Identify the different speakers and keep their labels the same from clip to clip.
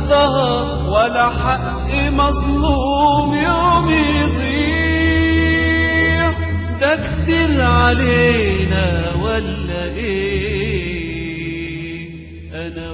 Speaker 1: أرضها ولا حق مظلوم يوم يضيع ده كتير علينا ولا ايه انا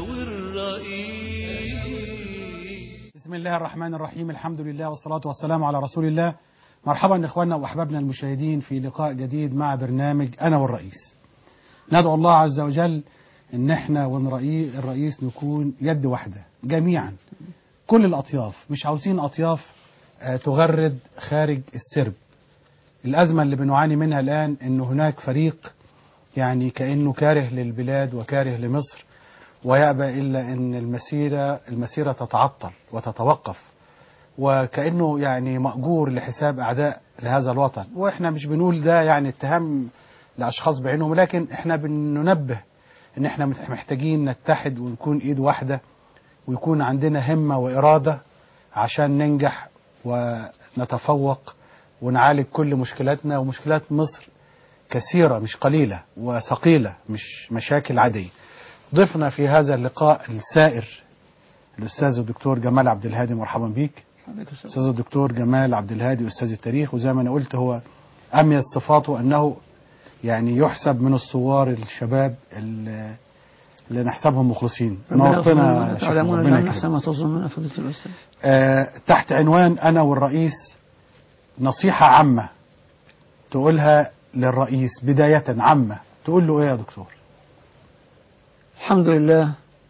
Speaker 1: والرئيس
Speaker 2: بسم الله الرحمن الرحيم الحمد لله والصلاة والسلام على رسول الله مرحبا إخواننا وأحبابنا المشاهدين في لقاء جديد مع برنامج أنا والرئيس ندعو الله عز وجل إن احنا والرئيس الرئيس نكون يد واحدة جميعا كل الأطياف مش عاوزين أطياف آه، تغرد خارج السرب الأزمة اللي بنعاني منها الآن إن هناك فريق يعني كأنه كاره للبلاد وكاره لمصر ويأبى إلا أن المسيرة المسيرة تتعطل وتتوقف وكأنه يعني مأجور لحساب أعداء لهذا الوطن وإحنا مش بنقول ده يعني اتهام لأشخاص بعينهم لكن إحنا بننبه إن إحنا محتاجين نتحد ونكون إيد واحدة ويكون عندنا همة وإرادة عشان ننجح ونتفوق ونعالج كل مشكلاتنا ومشكلات مصر كثيرة مش قليلة وثقيلة مش مشاكل عادية ضيفنا في هذا اللقاء السائر الأستاذ الدكتور جمال عبد الهادي مرحبا بيك أستاذ الدكتور جمال عبد الهادي أستاذ التاريخ وزي ما أنا قلت هو أميز صفاته أنه يعني يحسب من الثوار الشباب اللي اللي نحسبهم مخلصين نورتنا يا شيخ،
Speaker 3: تعلمون
Speaker 2: ربنا
Speaker 3: جميعا
Speaker 2: يكرمك.
Speaker 3: احسن ما تظنون فضيله الاستاذ
Speaker 2: آه، تحت عنوان أنا والرئيس نصيحة عامة تقولها للرئيس بداية عامة تقول له إيه يا دكتور
Speaker 3: الحمد لله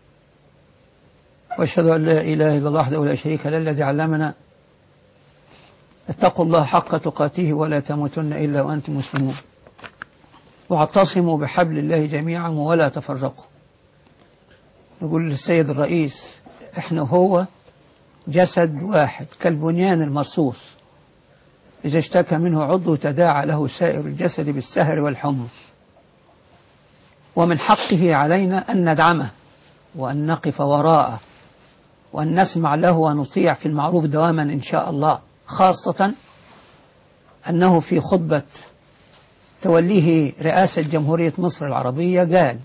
Speaker 3: واشهد ان لا اله الا الله وحده لا شريك له الذي علمنا اتقوا الله حق تقاته ولا تموتن الا وانتم مسلمون واعتصموا بحبل الله جميعا ولا تفرقوا نقول للسيد الرئيس احنا هو جسد واحد كالبنيان المرصوص إذا اشتكى منه عضو تداعى له سائر الجسد بالسهر والحمى ومن حقه علينا أن ندعمه وأن نقف وراءه وأن نسمع له ونطيع في المعروف دواما إن شاء الله خاصة أنه في خطبة توليه رئاسة جمهورية مصر العربية قال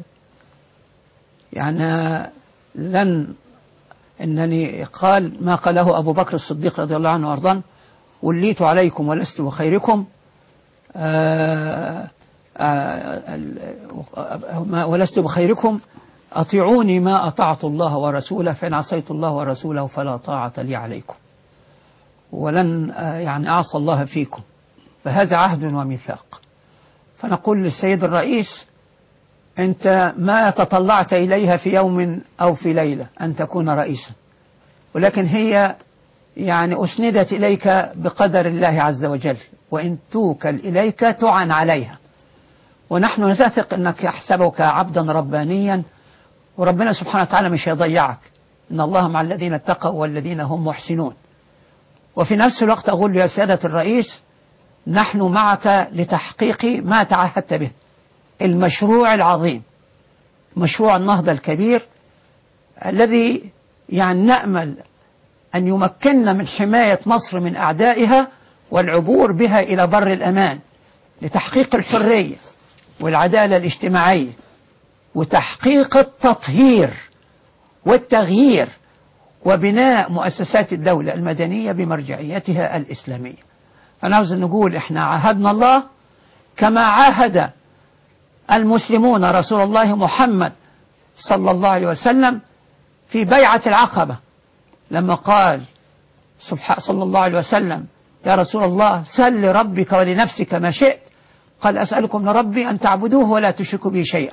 Speaker 3: يعني لن إنني قال ما قاله أبو بكر الصديق رضي الله عنه وأرضاه وليت عليكم ولست بخيركم آه آه ال- ما- ولست بخيركم أطيعوني ما أطعت الله ورسوله فإن عصيت الله ورسوله فلا طاعة لي عليكم ولن آه، يعني أعصى الله فيكم فهذا عهد وميثاق فنقول للسيد الرئيس أنت ما تطلعت إليها في يوم أو في ليلة أن تكون رئيسا ولكن هي يعني أسندت إليك بقدر الله عز وجل وإن توكل إليك تعن عليها ونحن نثق أنك يحسبك عبدا ربانيا وربنا سبحانه وتعالى مش هيضيعك إن الله مع الذين اتقوا والذين هم محسنون وفي نفس الوقت أقول يا سيادة الرئيس نحن معك لتحقيق ما تعهدت به المشروع العظيم مشروع النهضة الكبير الذي يعني نأمل أن يمكننا من حماية مصر من أعدائها والعبور بها إلى بر الأمان لتحقيق الحرية والعدالة الاجتماعية وتحقيق التطهير والتغيير وبناء مؤسسات الدولة المدنية بمرجعيتها الإسلامية أنا عاوز نقول إحنا عاهدنا الله كما عاهد المسلمون رسول الله محمد صلى الله عليه وسلم في بيعة العقبة لما قال سبحانه صلى الله عليه وسلم يا رسول الله سل لربك ولنفسك ما شئت قال أسألكم لربي أن تعبدوه ولا تشركوا به شيئا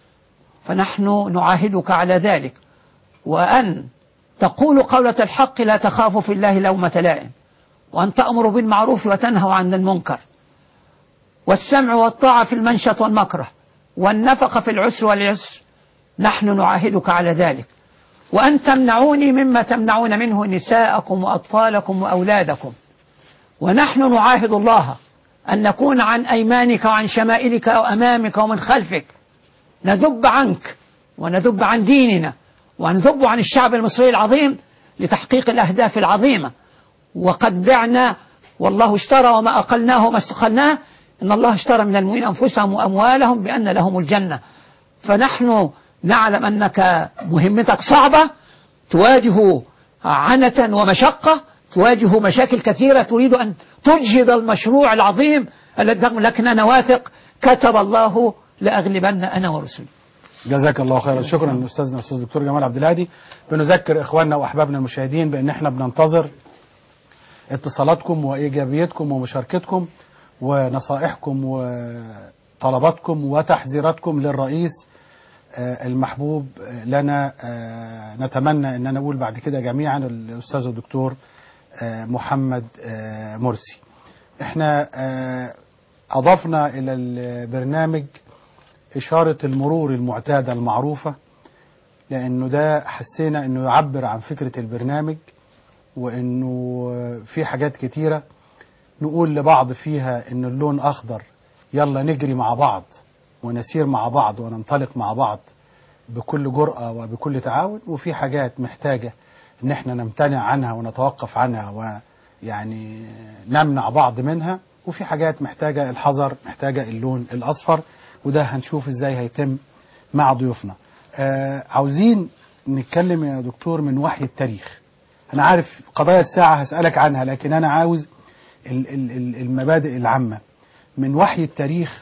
Speaker 3: فنحن نعاهدك على ذلك وأن تقول قولة الحق لا تخاف في الله لومة لائم وأن تأمر بالمعروف وتنهوا عن المنكر والسمع والطاعة في المنشط والمكره والنفقة في العسر واليسر نحن نعاهدك على ذلك وأن تمنعوني مما تمنعون منه نساءكم وأطفالكم وأولادكم ونحن نعاهد الله أن نكون عن أيمانك وعن شمائلك وأمامك ومن خلفك نذب عنك ونذب عن ديننا ونذب عن الشعب المصري العظيم لتحقيق الأهداف العظيمة وقد بعنا والله اشترى وما أقلناه وما استقلناه إن الله اشترى من المؤمنين أنفسهم وأموالهم بأن لهم الجنة فنحن نعلم أنك مهمتك صعبة تواجه عنة ومشقة تواجه مشاكل كثيرة تريد أن تجهد المشروع العظيم الذي لكن أنا واثق كتب الله لأغلبن أنا ورسلي
Speaker 2: جزاك الله خيرا شكرا استاذنا الاستاذ الدكتور جمال عبد الهادي بنذكر اخواننا واحبابنا المشاهدين بان احنا بننتظر اتصالاتكم وايجابيتكم ومشاركتكم ونصائحكم وطلباتكم وتحذيراتكم للرئيس آه، المحبوب آه، لنا آه، نتمنى ان انا اقول بعد كده جميعا الاستاذ الدكتور آه، محمد آه، مرسي احنا آه، اضفنا الى البرنامج إشارة المرور المعتادة المعروفة لأنه ده حسينا أنه يعبر عن فكرة البرنامج وأنه في حاجات كتيرة نقول لبعض فيها أن اللون أخضر يلا نجري مع بعض ونسير مع بعض وننطلق مع بعض بكل جرأة وبكل تعاون وفي حاجات محتاجة أن احنا نمتنع عنها ونتوقف عنها ويعني نمنع بعض منها وفي حاجات محتاجة الحذر محتاجة اللون الأصفر وده هنشوف ازاي هيتم مع ضيوفنا آه عاوزين نتكلم يا دكتور من وحي التاريخ انا عارف قضايا الساعة هسألك عنها لكن انا عاوز ال- ال- ال- المبادئ العامة من وحي التاريخ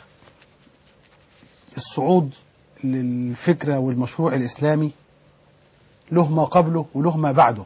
Speaker 2: الصعود للفكرة والمشروع الإسلامي له ما قبله وله ما بعده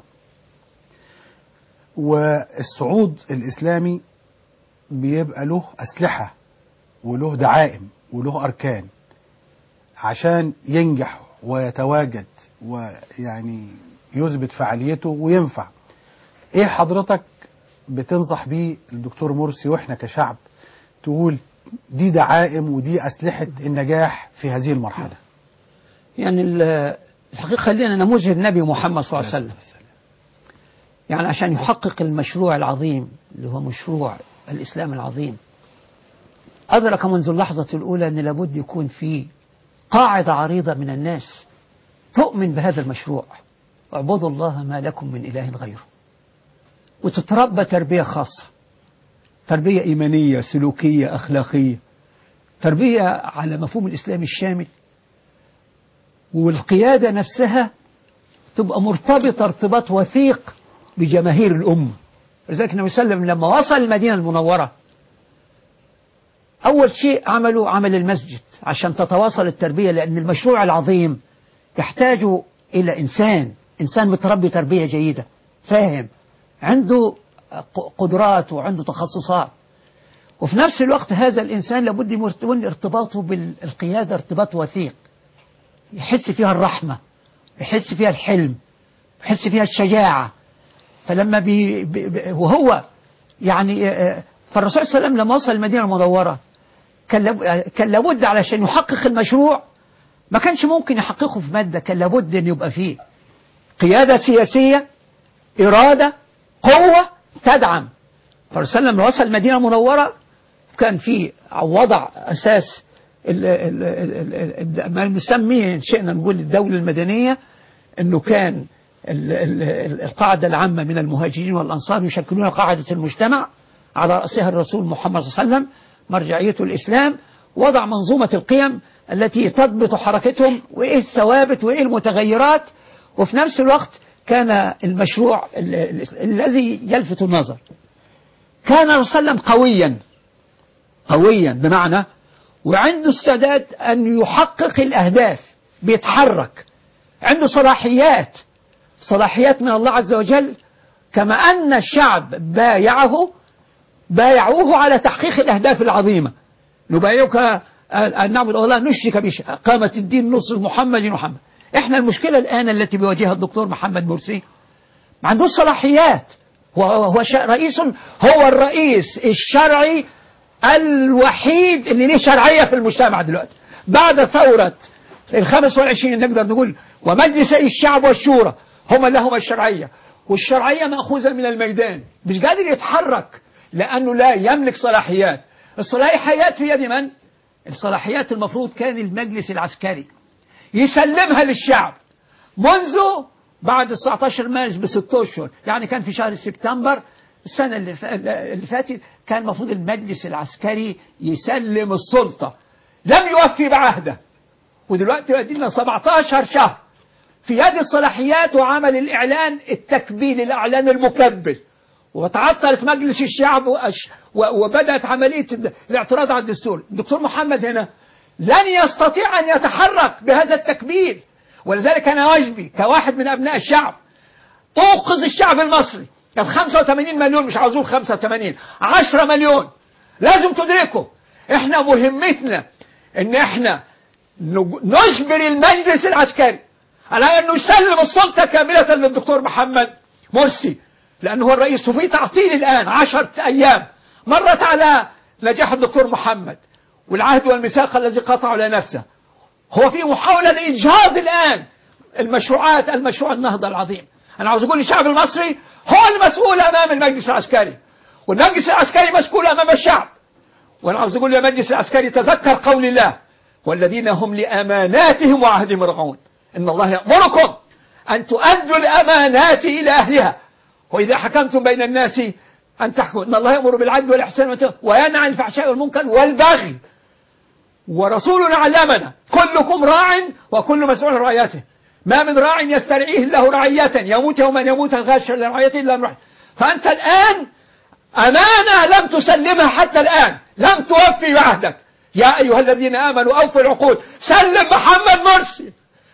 Speaker 2: والصعود الإسلامي بيبقى له أسلحة وله دعائم وله أركان عشان ينجح ويتواجد ويعني يثبت فعاليته وينفع ايه حضرتك بتنصح بيه الدكتور مرسي واحنا كشعب تقول دي دعائم ودي أسلحة النجاح في هذه المرحلة
Speaker 3: يعني ال- الحقيقة خلينا نموذج النبي محمد صلى الله عليه وسلم يعني عشان يحقق المشروع العظيم اللي هو مشروع الإسلام العظيم أدرك منذ اللحظة الأولى أن لابد يكون في قاعدة عريضة من الناس تؤمن بهذا المشروع اعبدوا الله ما لكم من إله غيره وتتربى تربية خاصة تربية إيمانية سلوكية أخلاقية تربية على مفهوم الإسلام الشامل والقيادة نفسها تبقى مرتبطة ارتباط وثيق بجماهير الأمة لذلك النبي صلى الله عليه وسلم لما وصل المدينة المنورة أول شيء عملوا عمل المسجد عشان تتواصل التربية لأن المشروع العظيم يحتاج إلى إنسان إنسان متربي تربية جيدة فاهم عنده قدرات وعنده تخصصات وفي نفس الوقت هذا الإنسان لابد يكون ارتباطه بالقيادة ارتباط وثيق يحس فيها الرحمة يحس فيها الحلم يحس فيها الشجاعة فلما بي بي بي وهو يعني آه، فالرسول صلى الله عليه وسلم لما وصل المدينة المنورة كان لاب- آه، كان لابد علشان يحقق المشروع ما كانش ممكن يحققه في مادة كان لابد أن يبقى فيه قيادة سياسية إرادة قوة تدعم فالرسول صلى الله عليه وسلم لما وصل المدينة المنورة كان في وضع أساس ال- ال- ال- ال- ال- ما نسميه إن شئنا نقول الدولة المدنية أنه كان ال- ال- ال- القاعدة العامة من المهاجرين والأنصار يشكلون قاعدة المجتمع على رأسها الرسول محمد صلى الله عليه وسلم مرجعية الإسلام وضع منظومة القيم التي تضبط حركتهم وإيه الثوابت وإيه المتغيرات وفي نفس الوقت كان المشروع ال- ال- الذي يلفت النظر كان الرسول صلى الله عليه وسلم قويا قويا بمعنى وعنده استعداد أن يحقق الأهداف بيتحرك عنده صلاحيات صلاحيات من الله عز وجل كما أن الشعب بايعه بايعوه على تحقيق الأهداف العظيمة نبايعك أن نعبد الله نشرك به قامة الدين نصر محمد محمد احنا المشكلة الآن التي بيواجهها الدكتور محمد مرسي ما عندوش صلاحيات هو هو شا- رئيس هو الرئيس الشرعي الوحيد اللي ليه شرعية في المجتمع دلوقتي بعد ثورة الخامس والعشرين نقدر نقول ومجلسي الشعب والشورى هم لهم الشرعية والشرعية مأخوذة من الميدان مش قادر يتحرك لأنه لا يملك صلاحيات الصلاحيات في يد من؟ الصلاحيات المفروض كان المجلس العسكري يسلمها للشعب منذ بعد 19 مارس بست اشهر يعني كان في شهر سبتمبر السنة اللي فا- اللي فاتت كان المفروض المجلس العسكري يسلم السلطة لم يوفي بعهده ودلوقتي بقى لنا 17 شهر في يد الصلاحيات وعمل الإعلان التكبيل الإعلان المكبل وتعطلت مجلس الشعب وأش- و- وبدأت عملية الاعتراض على الدستور الدكتور محمد هنا لن يستطيع أن يتحرك بهذا التكبيل ولذلك أنا واجبي كواحد من أبناء الشعب أوقظ الشعب المصري ال 85 مليون مش عاوزين 85 10 مليون لازم تدركوا احنا مهمتنا ان احنا نج- نجبر المجلس العسكري على انه يسلم السلطه كامله للدكتور محمد مرسي لانه هو الرئيس وفي تعطيل الان عشرة ايام مرت على نجاح الدكتور محمد والعهد والميثاق الذي قطعه لنفسه هو في محاولة لإجهاض الآن المشروعات المشروع النهضة العظيم أنا عاوز أقول للشعب المصري هو المسؤول أمام المجلس العسكري والمجلس العسكري مسؤول أمام الشعب وأنا عاوز أقول للمجلس العسكري تذكر قول الله والذين هم لأماناتهم وعهدهم راعون إن الله يأمركم أن تؤدوا الأمانات إلى أهلها وإذا حكمتم بين الناس أن تحكموا إن الله يأمر بالعدل والإحسان والتقوى وينهى عن الفحشاء والمنكر والبغي ورسولنا علمنا كلكم راع وكل مسؤول عن رعيته ما من راع يسترعيه الله رعية يموت يوما يموت غاشا لرعيته إلا من رحمه فأنت الآن أمانة لم تسلمها حتى الآن لم توفي بعهدك يا أيها الذين آمنوا أوفوا العقود سلم محمد مرسي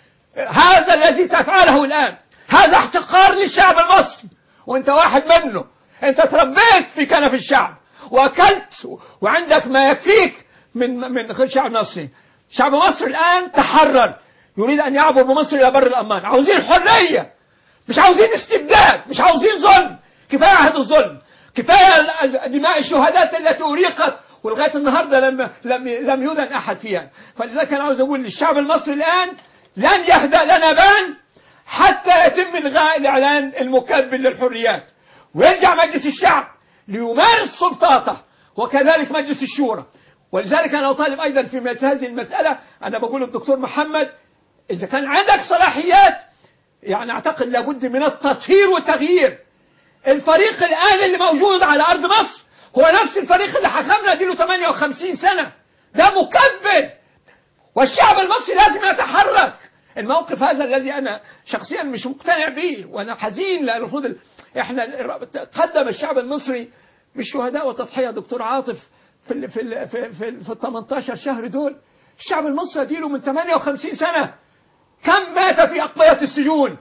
Speaker 3: هذا الذي تفعله الآن هذا احتقار للشعب المصري وانت واحد منه انت تربيت في كنف الشعب واكلت وعندك ما يكفيك من من الشعب المصري شعب مصر الان تحرر يريد ان يعبر بمصر الى بر الامان عاوزين حريه مش عاوزين استبداد مش عاوزين ظلم كفايه عهد الظلم كفايه ال- ال- دماء الشهداء التي اريقت ولغايه النهارده لم لم لم يدن احد فيها فلذلك انا عاوز اقول للشعب المصري الان لن يهدأ لنا بان حتى يتم الغاء الاعلان المكبل للحريات ويرجع مجلس الشعب ليمارس سلطاته وكذلك مجلس الشورى ولذلك انا اطالب ايضا في مثل هذه المساله انا بقول للدكتور محمد اذا كان عندك صلاحيات يعني اعتقد لابد من التطهير والتغيير الفريق الان اللي موجود على ارض مصر هو نفس الفريق اللي حكمنا دي له 58 سنه ده مكبل والشعب المصري لازم يتحرك الموقف هذا الذي انا شخصيا مش مقتنع به وانا حزين لان المفروض ال- احنا ال- قدم الشعب المصري بالشهداء وتضحيه دكتور عاطف في ال في ال في في, ال- في ال 18 شهر دول الشعب المصري اديله من 58 سنه كم مات في اقبيه السجون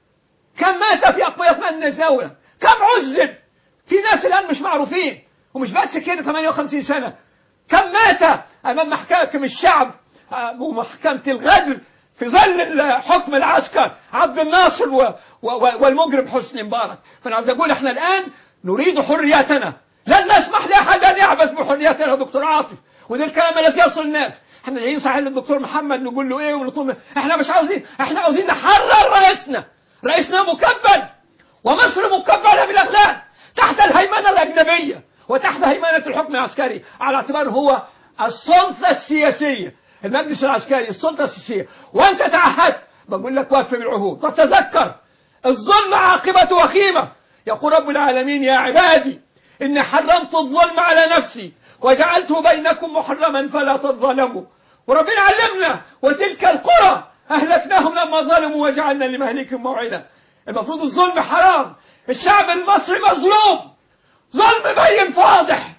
Speaker 3: كم مات في أقبية من الدولة كم عذب في ناس الآن مش معروفين ومش بس كده 58 سنة كم مات أمام محكمة الشعب آه، ومحكمة الغدر في ظل حكم العسكر عبد الناصر و و و والمجرم حسني مبارك فأنا عاوز أقول إحنا الآن نريد حرياتنا لن نسمح لأحد أن يعبث بحرياتنا يا دكتور عاطف وده الكلام الذي يصل الناس احنا جايين صحيح للدكتور محمد نقول له ايه ونطلب احنا مش عاوزين احنا عاوزين نحرر رئيسنا رئيسنا مكبل ومصر مكبلة بالأغلال تحت الهيمنة الأجنبية وتحت هيمنة الحكم العسكري على اعتبار هو السلطة السياسية المجلس العسكري السلطة السياسية وأنت تعهدت بقول لك وقف بالعهود وتذكر الظلم عاقبة وخيمة يقول رب العالمين يا عبادي إني حرمت الظلم على نفسي وجعلته بينكم محرما فلا تظلموا وربنا علمنا وتلك القرى أهلكناهم لما ظلموا وجعلنا لمهلكهم موعدا المفروض الظلم حرام الشعب المصري مظلوم ظلم بين فاضح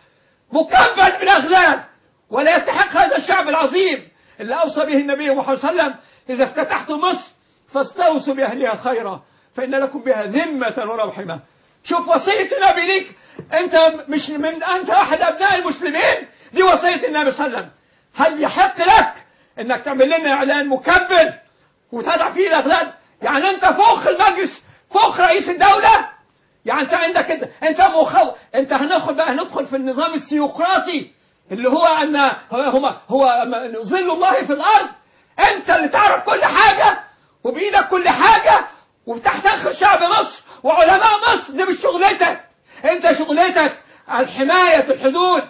Speaker 3: مكبل بالأغلال ولا يستحق هذا الشعب العظيم اللي أوصى به النبي محمد صلى الله عليه وسلم إذا افتتحتم مصر فاستوصوا بأهلها خيرا فإن لكم بها ذمة ورحمة شوف وصية النبي ليك أنت مش من أنت أحد أبناء المسلمين دي وصية النبي صلى الله عليه وسلم هل يحق لك انك تعمل لنا اعلان مكبل وتضع فيه الاغلال يعني انت فوق المجلس فوق رئيس الدولة يعني انت عندك انت انت مخو انت هندخل بقى هندخل في النظام السيقراطي اللي هو ان هو هو ظل الله في الارض انت اللي تعرف كل حاجة وبايدك كل حاجة وبتحتخر شعب مصر وعلماء مصر دي مش شغلتك انت شغلتك الحماية الحدود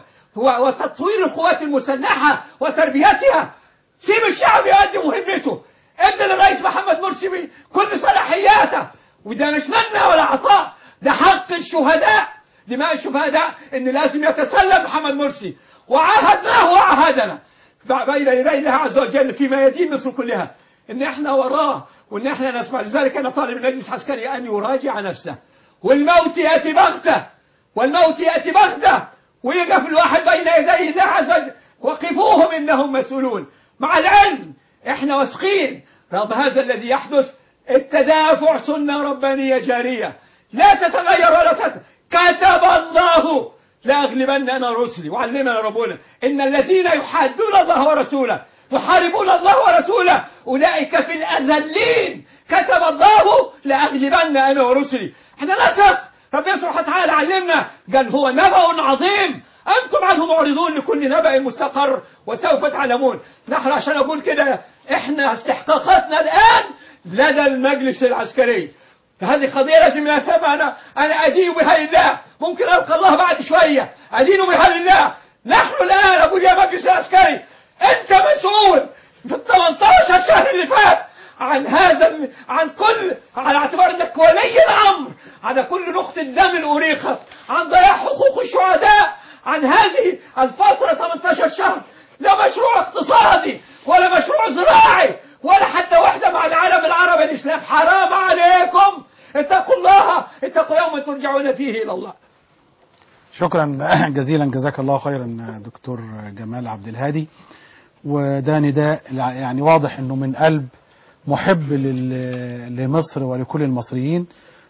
Speaker 3: وتطوير القوات المسلحة وتربيتها سيب الشعب يؤدي مهمته ادي للرئيس محمد مرسي كل صلاحياته وده مش منة ولا عطاء ده حق الشهداء دماء الشهداء ان لازم يتسلم محمد مرسي وعاهدناه وعاهدنا بين يدي الله عز وجل في ميادين مصر كلها ان احنا وراه وان احنا نسمع لذلك انا طالب المجلس العسكري ان يراجع نفسه والموت ياتي بغته والموت ياتي بغته ويقف الواحد بين يدي الله عز وجل وقفوهم انهم مسؤولون مع العلم احنا واثقين رغم هذا الذي يحدث التدافع سنه ربانيه جاريه لا تتغير ولا تت... كتب الله لاغلبن انا رسلي وعلمنا ربنا ان الذين يحادون الله ورسوله يحاربون الله ورسوله اولئك في الاذلين كتب الله لاغلبن انا ورسلي احنا نثق ربنا سبحانه وتعالى علمنا قال هو نبأ عظيم أنتم عنه معرضون لكل نبأ مستقر وسوف تعلمون نحن عشان أقول كده إحنا استحقاقاتنا الآن لدى المجلس العسكري هذه قضية لازم نفهمها أنا أنا أدين بها لله ممكن ألقى الله بعد شوية أدين بها لله نحن الآن أقول يا مجلس العسكري أنت مسؤول في ال 18 شهر اللي فات عن هذا ال- عن كل على اعتبار انك ولي الامر على كل نقطة دم اريقت عن ضياع حقوق الشهداء عن هذه الفترة 18 شهر لا مشروع اقتصادي ولا مشروع زراعي ولا حتى وحدة مع العالم العربي الاسلام حرام عليكم اتقوا الله اتقوا يوما ترجعون فيه الى الله
Speaker 2: شكرا جزيلا جزاك الله خيرا دكتور جمال عبد الهادي وده نداء يعني واضح انه من قلب محب لل- لمصر ولكل المصريين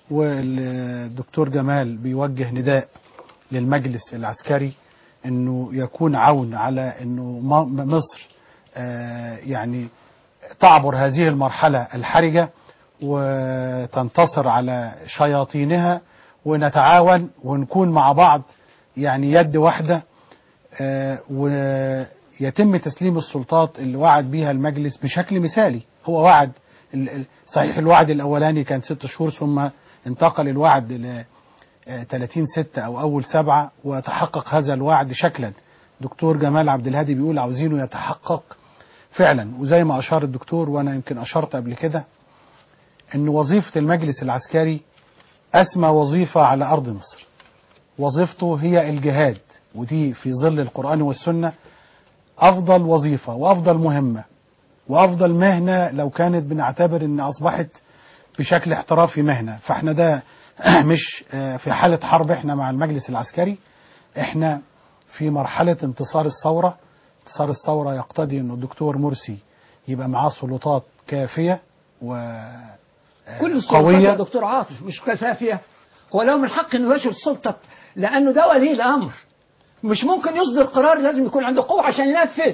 Speaker 2: والدكتور جمال بيوجه نداء للمجلس العسكري انه يكون عون على انه م- مصر آه، يعني تعبر هذه المرحلة الحرجة وتنتصر على شياطينها ونتعاون ونكون مع بعض يعني يد واحدة آه، ويتم تسليم السلطات اللي وعد بيها المجلس بشكل مثالي هو وعد ال- ال- صحيح الوعد الأولاني كان ست شهور ثم انتقل الوعد ل 30 ستة أو أول سبعة وتحقق هذا الوعد شكلا دكتور جمال عبد الهادي بيقول عاوزينه يتحقق فعلا وزي ما أشار الدكتور وأنا يمكن أشرت قبل كده أن وظيفة المجلس العسكري أسمى وظيفة على أرض مصر وظيفته هي الجهاد ودي في ظل القرآن والسنة أفضل وظيفة وأفضل مهمة وأفضل مهنة لو كانت بنعتبر أن أصبحت بشكل احترافي مهنة فاحنا ده مش آه، في حالة حرب احنا مع المجلس العسكري احنا في مرحلة انتصار الثورة انتصار الثورة يقتضي أن الدكتور مرسي يبقى معاه سلطات كافية و آه،
Speaker 3: كل السلطات يا
Speaker 2: قوية
Speaker 3: دكتور عاطف مش كفافية هو له من حق انه يشغل السلطة لانه ده ولي الامر مش ممكن يصدر قرار لازم يكون عنده قوة عشان ينفذ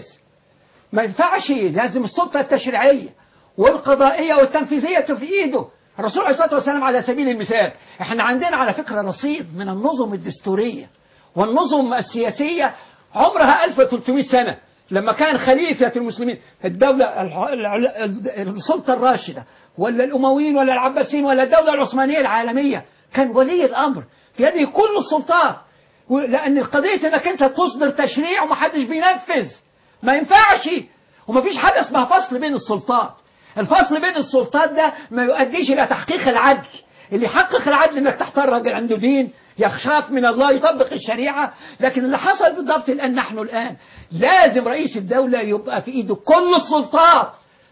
Speaker 3: ما ينفعش لازم السلطة التشريعية والقضائية والتنفيذية في ايده الرسول عليه الصلاة والسلام على سبيل المثال احنا عندنا على فكرة رصيد من النظم الدستورية والنظم السياسية عمرها 1300 سنة لما كان خليفة المسلمين الدولة الح- الع- ال- السلطة الراشدة ولا الأمويين ولا العباسيين ولا الدولة العثمانية العالمية كان ولي الأمر في يده كل السلطات و- لأن القضية إنك أنت تصدر تشريع ومحدش بينفذ ما ينفعش ومفيش حاجة اسمها فصل بين السلطات الفصل بين السلطات ده ما يؤديش إلى تحقيق العدل اللي يحقق العدل انك تختار راجل عنده دين يخاف من الله يطبق الشريعة لكن اللي حصل بالضبط الآن نحن الآن لازم رئيس الدولة يبقى في إيده كل السلطات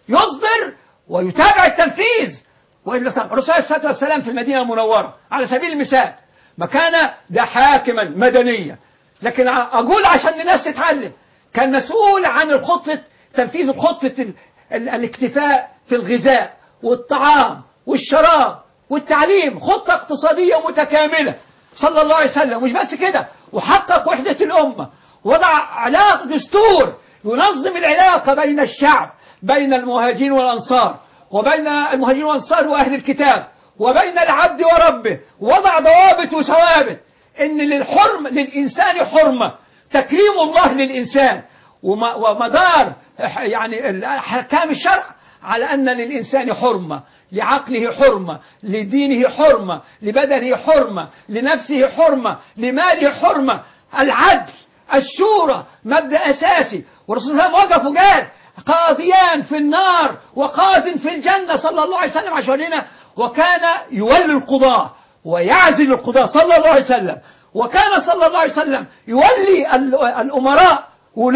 Speaker 3: يصدر ويتابع التنفيذ وإلا طب الرسول عليه الصلاة والسلام في المدينة المنورة على سبيل المثال ما كان ده حاكما مدنيا لكن ع- أقول عشان الناس تتعلم كان مسؤول عن الخطة تنفيذ خطة ال- ال- الاكتفاء في الغذاء والطعام والشراب والتعليم خطة اقتصادية متكاملة صلى الله عليه وسلم مش بس كده وحقق وحدة الأمة وضع علاقة دستور ينظم العلاقة بين الشعب بين المهاجرين والأنصار وبين المهاجرين والأنصار وأهل الكتاب وبين العبد وربه وضع ضوابط وثوابت إن للحرم للإنسان حرمة تكريم الله للإنسان وم- ومدار يعني أحكام الشرع على أن للإنسان حرمة لعقله حرمة لدينه حرمة لبدنه حرمة لنفسه حرمة لماله حرمة العدل الشورى مبدأ أساسي والرسول صلى الله عليه وسلم وقف وقال قاضيان في النار وقاض في الجنة صلى الله عليه وسلم عشان هنا وكان يولي القضاة ويعزل القضاة صلى الله عليه وسلم وكان صلى الله عليه وسلم يولي ال- الأمراء ولاة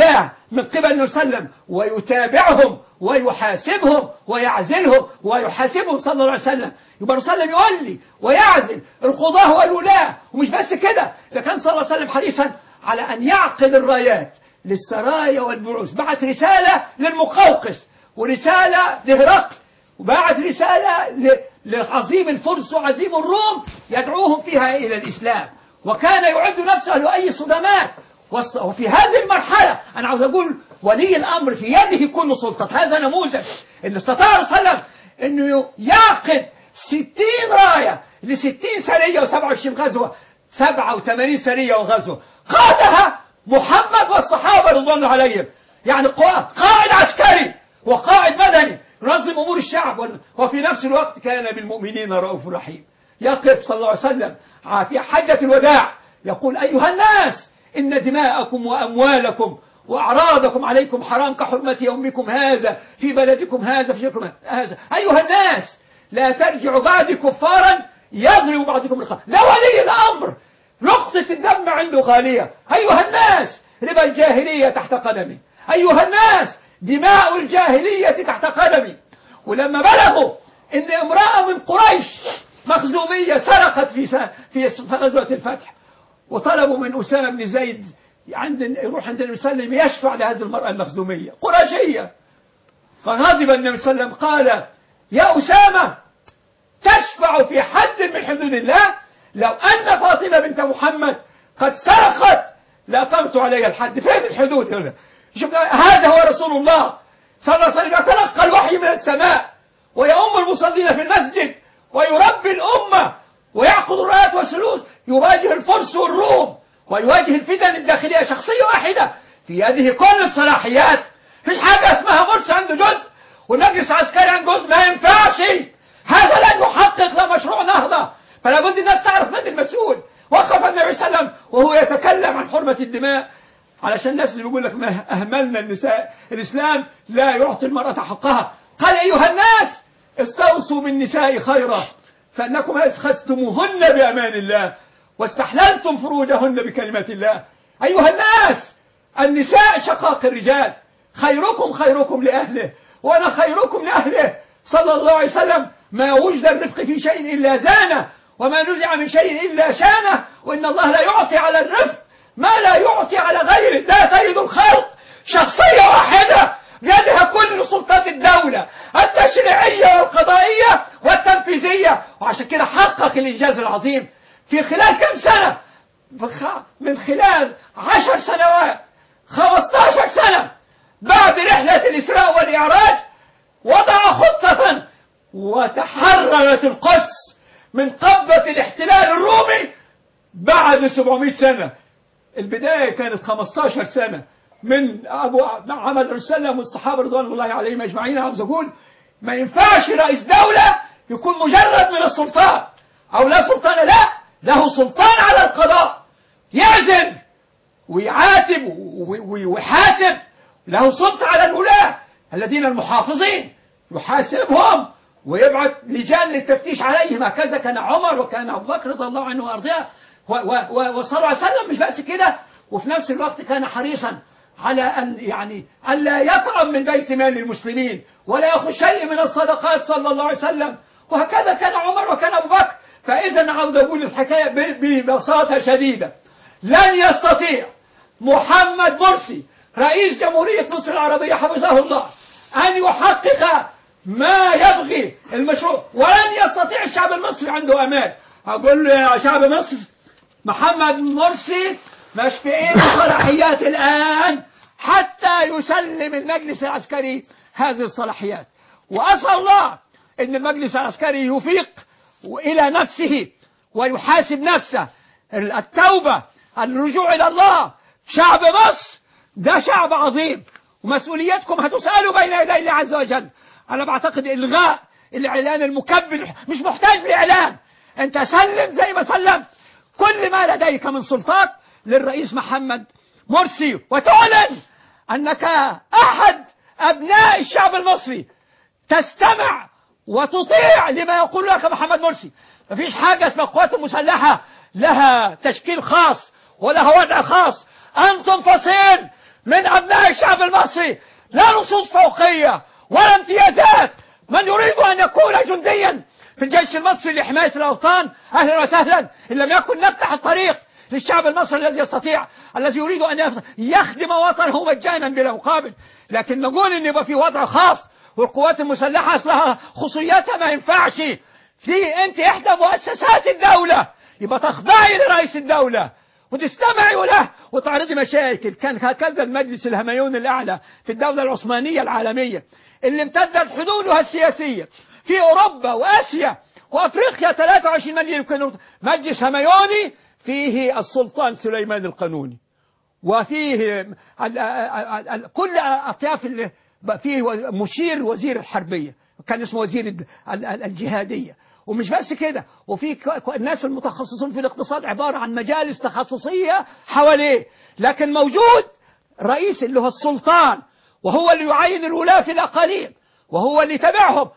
Speaker 3: من قبل النبي صلى الله عليه وسلم ويتابعهم ويحاسبهم ويعزلهم ويحاسبهم صلى الله عليه وسلم يبقى الرسول صلى الله عليه وسلم يولي ويعزل القضاة والولاة ومش بس كده ده كان صلى الله عليه وسلم حريصا على أن يعقد الرايات للسرايا والبعوث بعت رسالة للمقوقس ورسالة لهرقل وبعت رسالة ل- لعظيم الفرس وعظيم الروم يدعوهم فيها إلى الإسلام وكان يعد نفسه لأي صدمات وسط- وفي هذه المرحلة أنا عاوز أقول ولي الأمر في يده كل سلطة هذا نموذج إن استطاع الرسول صلى الله عليه وسلم أنه يعقد ستين راية لستين سرية وسبعة وعشرين غزوة سبعة وثمانين سرية وغزوة قادها محمد والصحابة رضوان الله عليهم يعني قوا- قائد عسكري وقائد مدني ينظم أمور الشعب وال- وفي نفس الوقت كان بالمؤمنين رؤوف رحيم يقف صلى الله عليه وسلم في حجة الوداع يقول أيها الناس إن دماءكم وأموالكم وأعراضكم عليكم حرام كحرمة يومكم هذا في بلدكم هذا في شكركم هذا أيها الناس لا ترجعوا بعد كفارا يضرب بعضكم الخير ده ولي الأمر نقطة الدم عنده غالية أيها الناس ربا الجاهلية تحت قدمي أيها الناس دماء الجاهلية تحت قدمي ولما بلغوا إن امرأة من قريش مخزومية سرقت في س- في في غزوة الفتح وطلبوا من أسامة بن زيد عند يروح عند النبي صلى الله عليه وسلم يشفع لهذه المرأة المخزومية قرشية فغضب النبي صلى الله عليه وسلم قال يا أسامة تشفع في حد من حدود الله لو أن فاطمة بنت محمد قد سرقت لأقمت عليها الحد فين الحدود هنا شوف هذا هو رسول الله صلى الله عليه وسلم يتلقى الوحي من السماء ويؤم المصلين في المسجد ويربي الأمة ويعقد الرايات والسلوك يواجه الفرس والروم ويواجه الفتن الداخلية شخصية واحدة في يده كل الصلاحيات مفيش حاجة اسمها مرسي عنده جزء والمجلس العسكري عنده جزء ما ينفعش هذا لن يحقق لا مشروع نهضة فلا بد الناس تعرف من المسؤول وقف النبي صلى الله عليه وسلم وهو يتكلم عن حرمة الدماء علشان الناس اللي بيقول لك ما أهملنا النساء الإسلام لا يعطي المرأة حقها قال أيها الناس استوصوا بالنساء خيرا فأنكم أسخستموهن بأمان الله واستحللتم فروجهن بكلمة الله أيها الناس النساء شقاق الرجال خيركم خيركم لأهله وأنا خيركم لأهله صلى الله عليه وسلم ما وجد الرفق في شيء إلا زانه وما نزع من شيء إلا شانه وإن الله لا يعطي على الرفق ما لا يعطي على غيره ده سيد الخلق شخصية واحدة بيدها كل سلطات الدولة التشريعية والقضائية والتنفيذية وعشان كده حقق الإنجاز العظيم في خلال كم سنة بخ- من خلال عشر سنوات خمستاشر سنة بعد رحلة الإسراء والإعراج وضع خطة وتحررت القدس من قبضة الاحتلال الرومي بعد 700 سنة البداية كانت 15 سنة من أبو عمل الرسالة والصحابة رضوان الله عليهم أجمعين عاوز أقول ما ينفعش رئيس دولة يكون مجرد من السلطان أو لا سلطان لا له سلطان على القضاء يعزل ويعاتب و- و- ويحاسب له سلطة على الولاة الذين المحافظين يحاسبهم ويبعث لجان للتفتيش عليهم هكذا كان عمر وكان أبو بكر رضي الله عنه وأرضاه و- و- و- وصلى الله عليه وسلم مش بس كده وفي نفس الوقت كان حريصا على أن يعني أن لا يطعم من بيت مال المسلمين ولا يأخذ شيء من الصدقات صلى الله عليه وسلم وهكذا كان عمر وكان أبو بكر فإذا عاوز أقول الحكاية ب- ببساطة شديدة لن يستطيع محمد مرسي رئيس جمهورية مصر العربية حفظه الله أن يحقق ما يبغي المشروع ولن يستطيع الشعب المصري عنده أمان أقول له يا شعب مصر محمد مرسي مش في ايده صلاحيات الآن حتى يسلم المجلس العسكري هذه الصلاحيات وأسأل الله أن المجلس العسكري يفيق إلى نفسه ويحاسب نفسه التوبة الرجوع إلى الله شعب مصر ده شعب عظيم ومسؤوليتكم هتسألوا بين يدي الله عز وجل أنا بعتقد إلغاء الإعلان المكبل مش محتاج لإعلان أنت سلم زي ما سلمت كل ما لديك من سلطات للرئيس محمد مرسي وتعلن أنك أحد أبناء الشعب المصري تستمع وتطيع لما يقول لك محمد مرسي مفيش حاجة اسمها القوات المسلحة لها تشكيل خاص ولها وضع خاص أنتم فصيل من أبناء الشعب المصري لا نصوص فوقية ولا امتيازات من يريد أن يكون جنديا في الجيش المصري لحماية الأوطان أهلا وسهلا إن لم يكن نفتح الطريق للشعب المصري الذي يستطيع الذي يريد أن يف- يخدم وطنه مجانا بلا مقابل لكن نقول أن يبقى في وضع خاص والقوات المسلحة أصلها خصوصياتها ما ينفعش في أنت إحدى مؤسسات الدولة يبقى تخضعي لرئيس الدولة وتستمعي له وتعرضي مشاكل كان هكذا المجلس الهميون الأعلى في الدولة العثمانية العالمية اللي امتدت حدودها السياسية في أوروبا وآسيا وأفريقيا 23 مليون يمكن مجلس هميوني فيه السلطان سليمان القانوني وفيه ال- ال- ال- كل أطياف ال- فيه مشير وزير الحربية كان اسمه وزير الد- ال- ال- الجهادية ومش بس كده وفي ك- ك- الناس المتخصصون في الاقتصاد عبارة عن مجالس تخصصية حواليه لكن موجود رئيس اللي هو السلطان وهو اللي يعين الولاة في الأقاليم وهو اللي يتابعهم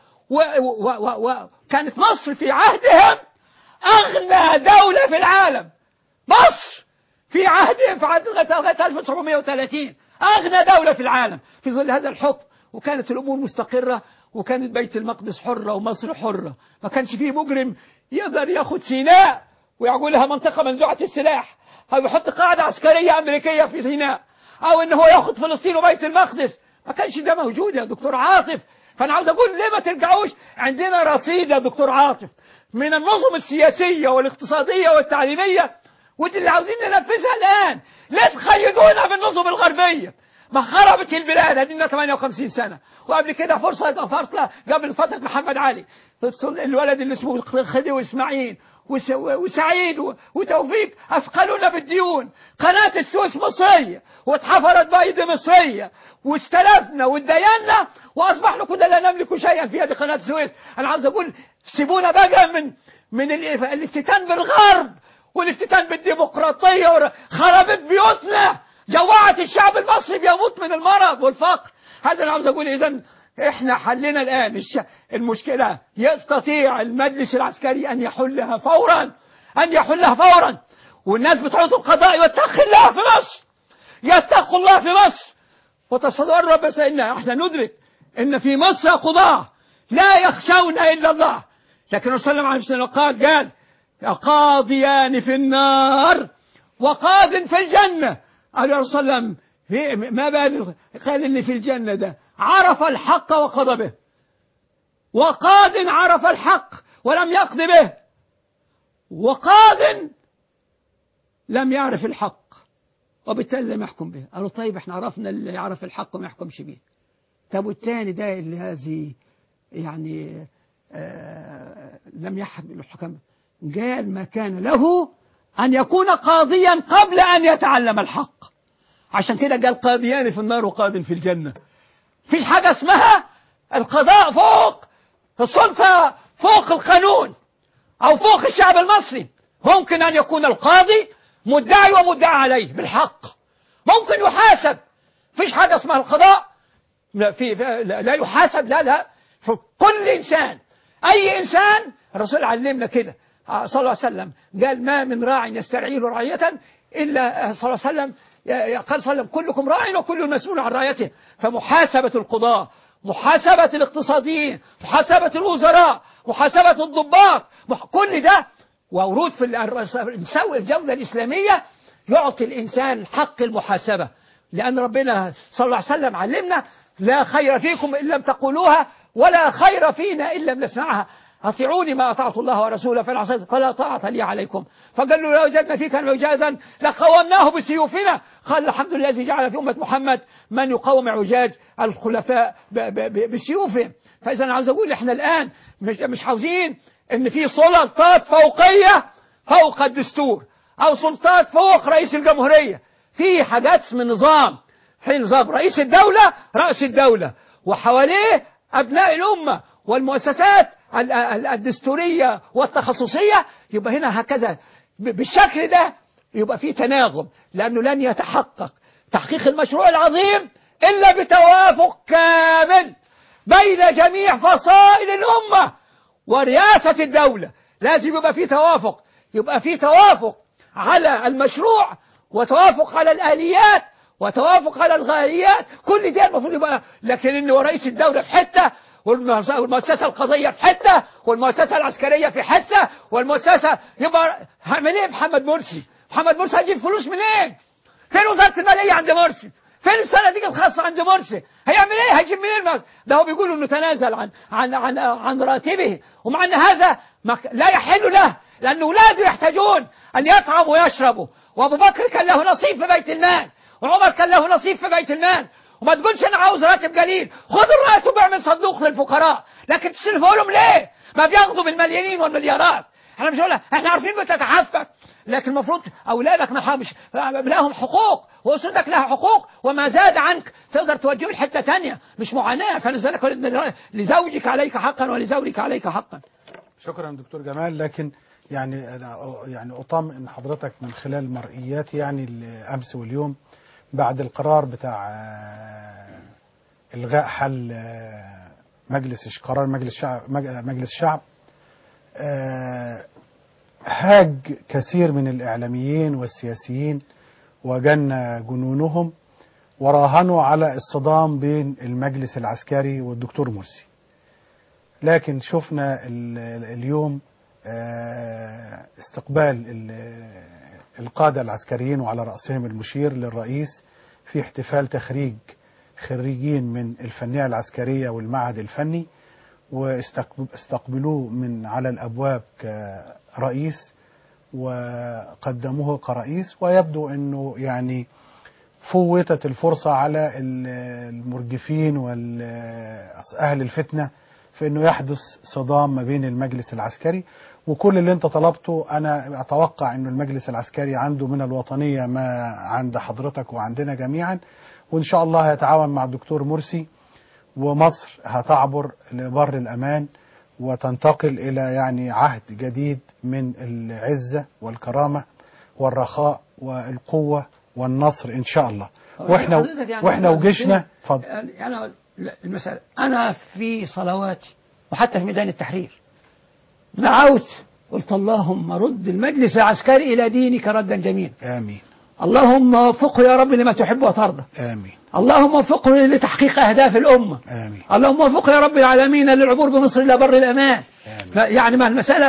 Speaker 3: وكانت مصر في عهدهم أغنى دولة في العالم مصر في عهدهم في عهد لغاية 1730 أغنى دولة في العالم في ظل هذا الحكم وكانت الأمور مستقرة وكانت بيت المقدس حرة ومصر حرة ما كانش فيه مجرم يقدر ياخد سيناء ويعقولها منطقة منزوعة السلاح أو يحط قاعدة عسكرية أمريكية في سيناء أو إن هو ياخد فلسطين وبيت المقدس ما كانش ده موجود يا دكتور عاطف فأنا عاوز أقول ليه ما ترجعوش عندنا رصيد يا دكتور عاطف من النظم السياسية والاقتصادية والتعليمية ودي اللي عاوزين ننفذها الآن لا تخيدونا بالنظم الغربية ما خربت البلاد هدينا 58 سنة وقبل كده فرصة فرصة قبل فترة محمد علي الولد اللي اسمه خديوي اسماعيل وس- وسعيد و- وتوفيق أثقلونا بالديون قناة السويس مصرية واتحفرت بأيدي مصرية واستلفنا واتدينا وأصبحنا كنا لا نملك شيئا في هذه قناة السويس أنا عاوز أقول سيبونا بقى من من ال- الافتتان بالغرب والافتتان بالديمقراطية ور- خربت بيوتنا جوعت الشعب المصري بيموت من المرض والفقر هذا أنا عاوز أقول إذا احنا حلنا الآن الش... المشكلة يستطيع المجلس العسكري أن يحلها فورا أن يحلها فورا والناس بتوع القضاء يتقي الله في مصر يتقوا الله في مصر وتصدر بس إن احنا ندرك إن في مصر قضاة لا يخشون إلا الله لكن الرسول صلى الله عليه وسلم قال قال قاضيان في النار وقاض في الجنة قال يا رسول الله في- ما بال قال اللي في الجنة ده عرف الحق وقضى به وقاض عرف الحق ولم يقض به وقاض لم يعرف الحق وبالتالي لم يحكم به قالوا طيب احنا عرفنا اللي يعرف الحق وما يحكمش به طب والتاني ده اللي هذه يعني آه لم يحمل الحكم قال ما كان له أن يكون قاضيا قبل أن يتعلم الحق عشان كده قال قاضيان في النار وقاض في الجنة فيش حاجة اسمها القضاء فوق السلطة فوق القانون أو فوق الشعب المصري ممكن أن يكون القاضي مدعي ومدعى عليه بالحق ممكن يحاسب فيش حاجة اسمها القضاء لا, في في- لا لا يحاسب لا لا كل إنسان أي إنسان الرسول علمنا كده آه، صلى الله عليه وسلم قال ما من راع يسترعيه رعية إلا آه، صلى الله عليه وسلم يا- قال صلى الله عليه وسلم كلكم راع وكل مسؤول عن رعيته فمحاسبة القضاة محاسبة الاقتصاديين محاسبة الوزراء محاسبة الضباط مح- كل ده وورود في ال- مسوي الجودة الإسلامية يعطي الإنسان حق المحاسبة لأن ربنا صلى الله عليه وسلم علمنا لا خير فيكم إن لم تقولوها ولا خير فينا إن لم نسمعها أطيعوني ما أطعت الله ورسوله فإن عصيت فلا طاعة لي عليكم فقالوا لو وجدنا فيك عجازا لقومناه بسيوفنا قال الحمد لله الذي جعل في أمة محمد من يقاوم عجاج الخلفاء ب- ب- ب- بسيوفهم فإذا أنا عاوز أقول إحنا الآن مش, مش عاوزين إن في سلطات فوقية فوق الدستور أو سلطات فوق رئيس الجمهورية في حاجات اسمها نظام حين نظام رئيس الدولة رأس الدولة وحواليه أبناء الأمة والمؤسسات ال- ال- الدستورية والتخصصية يبقى هنا هكذا ب- بالشكل ده يبقى في تناغم لأنه لن يتحقق تحقيق المشروع العظيم إلا بتوافق كامل بين جميع فصائل الأمة ورئاسة الدولة لازم يبقى في توافق يبقى في توافق على المشروع وتوافق على الآليات وتوافق على الغايات كل ده المفروض يبقى لكن ان هو رئيس الدوله في حته والمؤس- والمؤسسه القضيه في حته والمؤسسه العسكريه في حته والمؤسسه يبقى هعمل ايه محمد مرسي؟ محمد مرسي هيجيب فلوس منين؟ فين وزاره الماليه عند مرسي؟ فين الصناديق الخاصه عند مرسي؟ هيعمل ايه؟ هيجيب منين؟ ما- ده هو بيقول انه تنازل عن عن عن, عن راتبه ومع ان هذا ما ك- لا يحل له لان اولاده يحتاجون ان يطعموا ويشربوا وابو بكر كان له نصيب في بيت المال وعمر كان له نصيب في بيت المال وما تقولش انا عاوز راتب قليل خد الراتب واعمل صندوق للفقراء لكن تسلفه لهم ليه؟ ما بياخذوا بالملايين والمليارات احنا مش هقول احنا عارفين بتتعفف لكن المفروض اولادك ما مش لهم حقوق واسرتك لها حقوق وما زاد عنك تقدر توجهه لحته ثانيه مش معاناه فلذلك لزوجك عليك حقا ولزوجك عليك حقا
Speaker 2: شكرا دكتور جمال لكن يعني أنا يعني اطمئن حضرتك من خلال مرئياتي يعني الامس واليوم بعد القرار بتاع آه، الغاء حل آه، مجلس الش- قرار مجلس الشعب مج- مجلس الشعب آه، هاج كثير من الاعلاميين والسياسيين وجن جنونهم وراهنوا على الصدام بين المجلس العسكري والدكتور مرسي لكن شفنا ال- اليوم آه، استقبال ال- القادة العسكريين وعلى رأسهم المشير للرئيس في احتفال تخريج خريجين من الفنية العسكرية والمعهد الفني واستقبلوه من على الأبواب كرئيس وقدموه كرئيس ويبدو أنه يعني فوتت الفرصة على ال- المرجفين وأهل الفتنة في أنه يحدث صدام ما بين المجلس العسكري وكل اللي انت طلبته أنا أتوقع أنه المجلس العسكري عنده من الوطنية ما عند حضرتك وعندنا جميعا وإن شاء الله هيتعاون مع الدكتور مرسي ومصر هتعبر لبر الأمان وتنتقل إلى يعني عهد جديد من العزة والكرامة والرخاء والقوة والنصر إن شاء الله واحنا
Speaker 3: حضرتك يعني
Speaker 2: واحنا
Speaker 3: أنا
Speaker 2: وجيشنا اتفضل
Speaker 3: يعني أنا المسألة أنا في صلواتي وحتى في ميدان التحرير دعوت قلت اللهم رد المجلس العسكري إلى دينك ردا جميلا
Speaker 2: آمين
Speaker 3: اللهم وفقه يا رب لما تحب وترضى
Speaker 2: آمين
Speaker 3: اللهم وفقه لتحقيق أهداف الأمة
Speaker 2: آمين
Speaker 3: اللهم وفقه يا رب العالمين للعبور بمصر إلى بر الأمان
Speaker 2: آمين.
Speaker 3: ف- يعني ما المسألة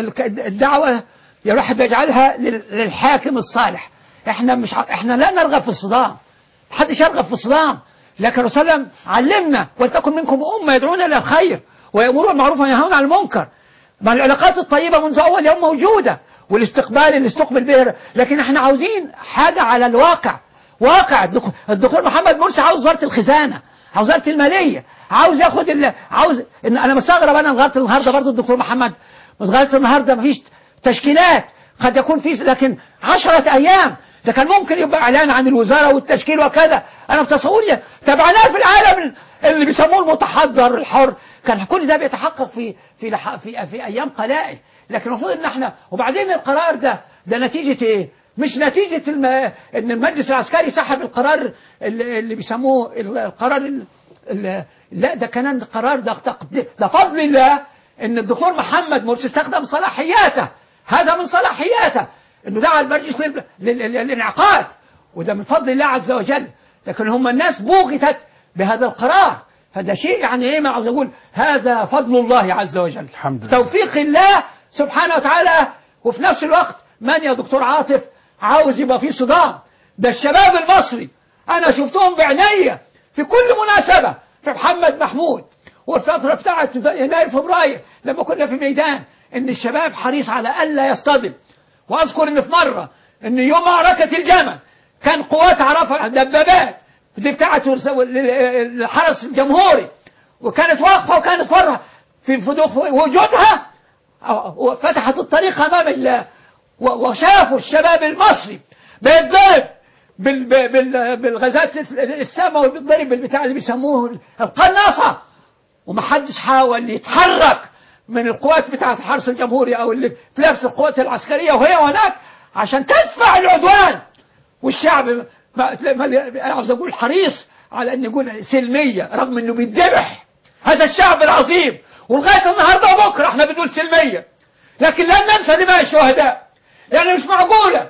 Speaker 3: الدعوة يا الواحد بيجعلها لل- للحاكم الصالح احنا مش ع- احنا لا نرغب في الصدام محدش يرغب في الصدام لكن الرسول صلى الله عليه وسلم علمنا ولتكن منكم أمة يدعون إلى الخير ويأمرون بالمعروف وينهون عن المنكر ما العلاقات الطيبة منذ أول يوم موجودة والاستقبال اللي استقبل به لكن احنا عاوزين حاجة على الواقع واقع الدك- الدكتور محمد مرسي عاوز وزارة الخزانة عاوز وزارة المالية عاوز ياخد ال... عاوز ان انا مستغرب انا لغايه النهارده برضه الدكتور محمد لغايه النهارده مفيش تشكيلات قد يكون في لكن عشرة ايام ده كان ممكن يبقى اعلان عن الوزاره والتشكيل وكذا انا في تصوري تابعناه في العالم اللي بيسموه المتحضر الحر كان كل ده بيتحقق في في لح... في, في ايام قلائل لكن المفروض ان احنا وبعدين القرار ده ده نتيجه ايه؟ مش نتيجة الم... ان المجلس العسكري سحب القرار اللي, اللي بيسموه ال- القرار ال... ال... لا ده كان قرار ده تقد- ده فضل الله ان الدكتور محمد مرسي استخدم صلاحياته هذا من صلاحياته انه دعا المجلس لل... لل... لل... للانعقاد وده من فضل الله عز وجل لكن هم الناس بوغتت بهذا القرار فده شيء يعني ايه ما عاوز اقول هذا فضل الله عز وجل
Speaker 2: الحمد لله.
Speaker 3: توفيق الله سبحانه وتعالى وفي نفس الوقت من يا دكتور عاطف عاوز يبقى في صدام ده الشباب المصري انا شفتهم بعينيا في كل مناسبة في محمد محمود والفترة بتاعت يناير فبراير لما كنا في ميدان ان الشباب حريص على الا يصطدم واذكر ان في مرة ان يوم معركة الجمل كان قوات عرفة دبابات دي بتاعت الحرس الجمهوري وكانت واقفة وكانت فرة في في وجودها فتحت الطريق امام الله و- وشافوا الشباب المصري بيتضرب بال- بال- بالغازات السامة وبيتضرب بالبتاع اللي بيسموه القناصة ومحدش حاول يتحرك من القوات بتاعة الحرس الجمهوري او اللي في نفس القوات العسكرية وهي هناك عشان تدفع العدوان والشعب ما ما- عاوز اقول حريص على ان يقول سلمية رغم انه بيتذبح هذا الشعب العظيم ولغاية النهاردة وبكرة احنا بنقول سلمية لكن لا ننسى دماء الشهداء يعني مش معقولة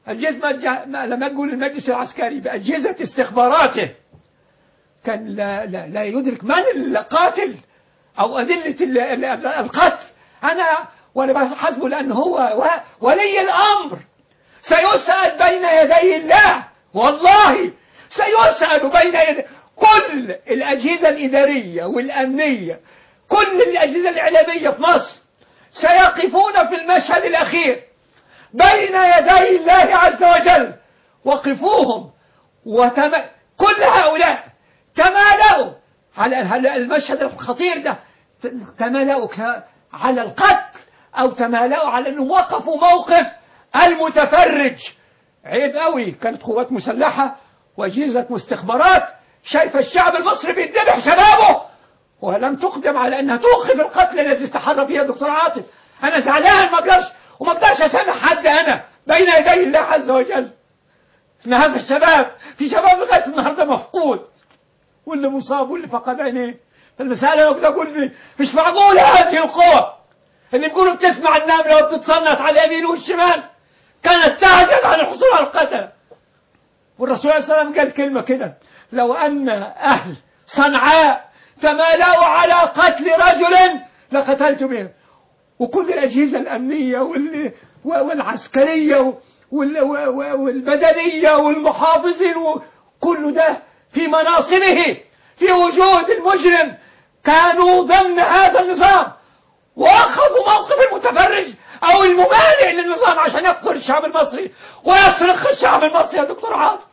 Speaker 3: الجزمة الج- ما- لما تقول المجلس العسكري بأجهزة استخباراته كان لا, لا, لا يدرك من القاتل أو أدلة ال- ال- ال- القتل أنا وأنا بحسبه لأنه هو و- ولي الأمر سيسأل بين يدي الله والله سيسأل بين يدي كل الأجهزة الإدارية والأمنية كل الأجهزة الإعلامية في مصر سيقفون في المشهد الأخير بين يدي الله عز وجل وقفوهم وتم... كل هؤلاء تمالأوا على على المشهد الخطير ده ت- تمالأوا ك- على القتل أو تمالأوا على أنهم وقفوا موقف المتفرج عيب قوي كانت قوات مسلحة وأجهزة مستخبرات شايفة الشعب المصري بيتذبح شبابه ولم تقدم على انها توقف القتل الذي استحر فيه الدكتور عاطف انا زعلان ما اقدرش وما اقدرش اسامح حد انا بين يدي الله عز وجل ان هذا الشباب في شباب لغايه النهارده مفقود واللي مصاب واللي فقد عينيه فالمسألة لو كنت أقول لي مش معقولة هذه القوة اللي بيقولوا بتسمع النملة وبتتصنت على اليمين والشمال كانت تعجز عن الحصول على القتل والرسول عليه الصلاة والسلام قال كلمة كده لو أن أهل صنعاء تمالأوا على قتل رجل لقتلت بهم وكل الأجهزة الأمنية وال- والعسكرية وال- والبدنية والمحافظين وكل ده في مناصبه في وجود المجرم كانوا ضمن هذا النظام واخذوا موقف المتفرج او الممانع للنظام عشان يقتل الشعب المصري ويسرق الشعب المصري يا دكتور عاطف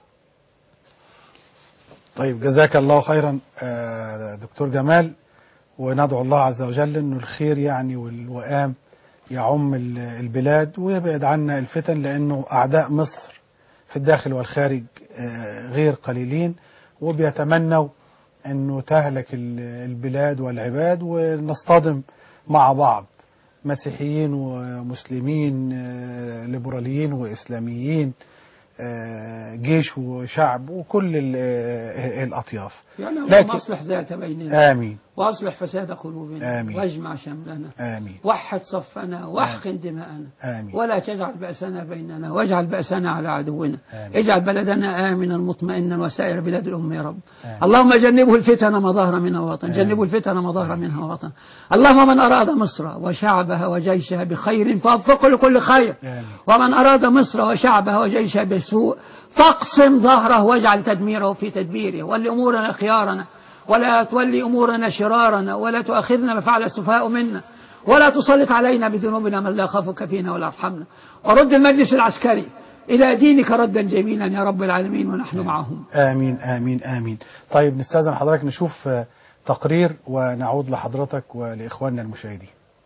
Speaker 2: طيب جزاك الله خيرا آه، دكتور جمال وندعو الله عز وجل انه الخير يعني والوئام يعم ال- البلاد ويبعد عنا الفتن لانه اعداء مصر في الداخل والخارج آه، غير قليلين وبيتمنوا انه تهلك ال- البلاد والعباد ونصطدم مع بعض مسيحيين ومسلمين آه، ليبراليين واسلاميين آه، جيش وشعب وكل ال- آه، الاطياف
Speaker 3: يعني
Speaker 2: لكن-
Speaker 3: اللهم اصلح ذات بيننا
Speaker 2: امين
Speaker 3: واصلح فساد قلوبنا
Speaker 2: آمين.
Speaker 3: واجمع شملنا
Speaker 2: امين
Speaker 3: وحد صفنا واحقن دماءنا
Speaker 2: امين
Speaker 3: ولا تجعل بأسنا بيننا واجعل بأسنا على عدونا
Speaker 2: آمين.
Speaker 3: اجعل بلدنا آمنا مطمئنا وسائر بلاد الأم يا رب
Speaker 2: آمين.
Speaker 3: اللهم جنبه الفتن ما ظهر منها وبطن جنبه الفتن ما ظهر منها وبطن اللهم من أراد مصر وشعبها وجيشها بخير فوفقه لكل خير
Speaker 2: آمين.
Speaker 3: ومن أراد مصر وشعبها وجيشها بسوء فاقسم ظهره واجعل تدميره في تدبيره ول أمورنا خيارنا ولا تولي أمورنا شرارنا ولا تؤاخذنا ما فعل السفهاء منا ولا تسلط علينا بذنوبنا من لا يخافك فينا ولا يرحمنا ورد المجلس العسكري إلى دينك ردا جميلا يا رب العالمين ونحن معهم
Speaker 2: امين امين امين طيب نستاذن حضرتك نشوف آه، تقرير ونعود لحضرتك ولاخواننا المشاهدين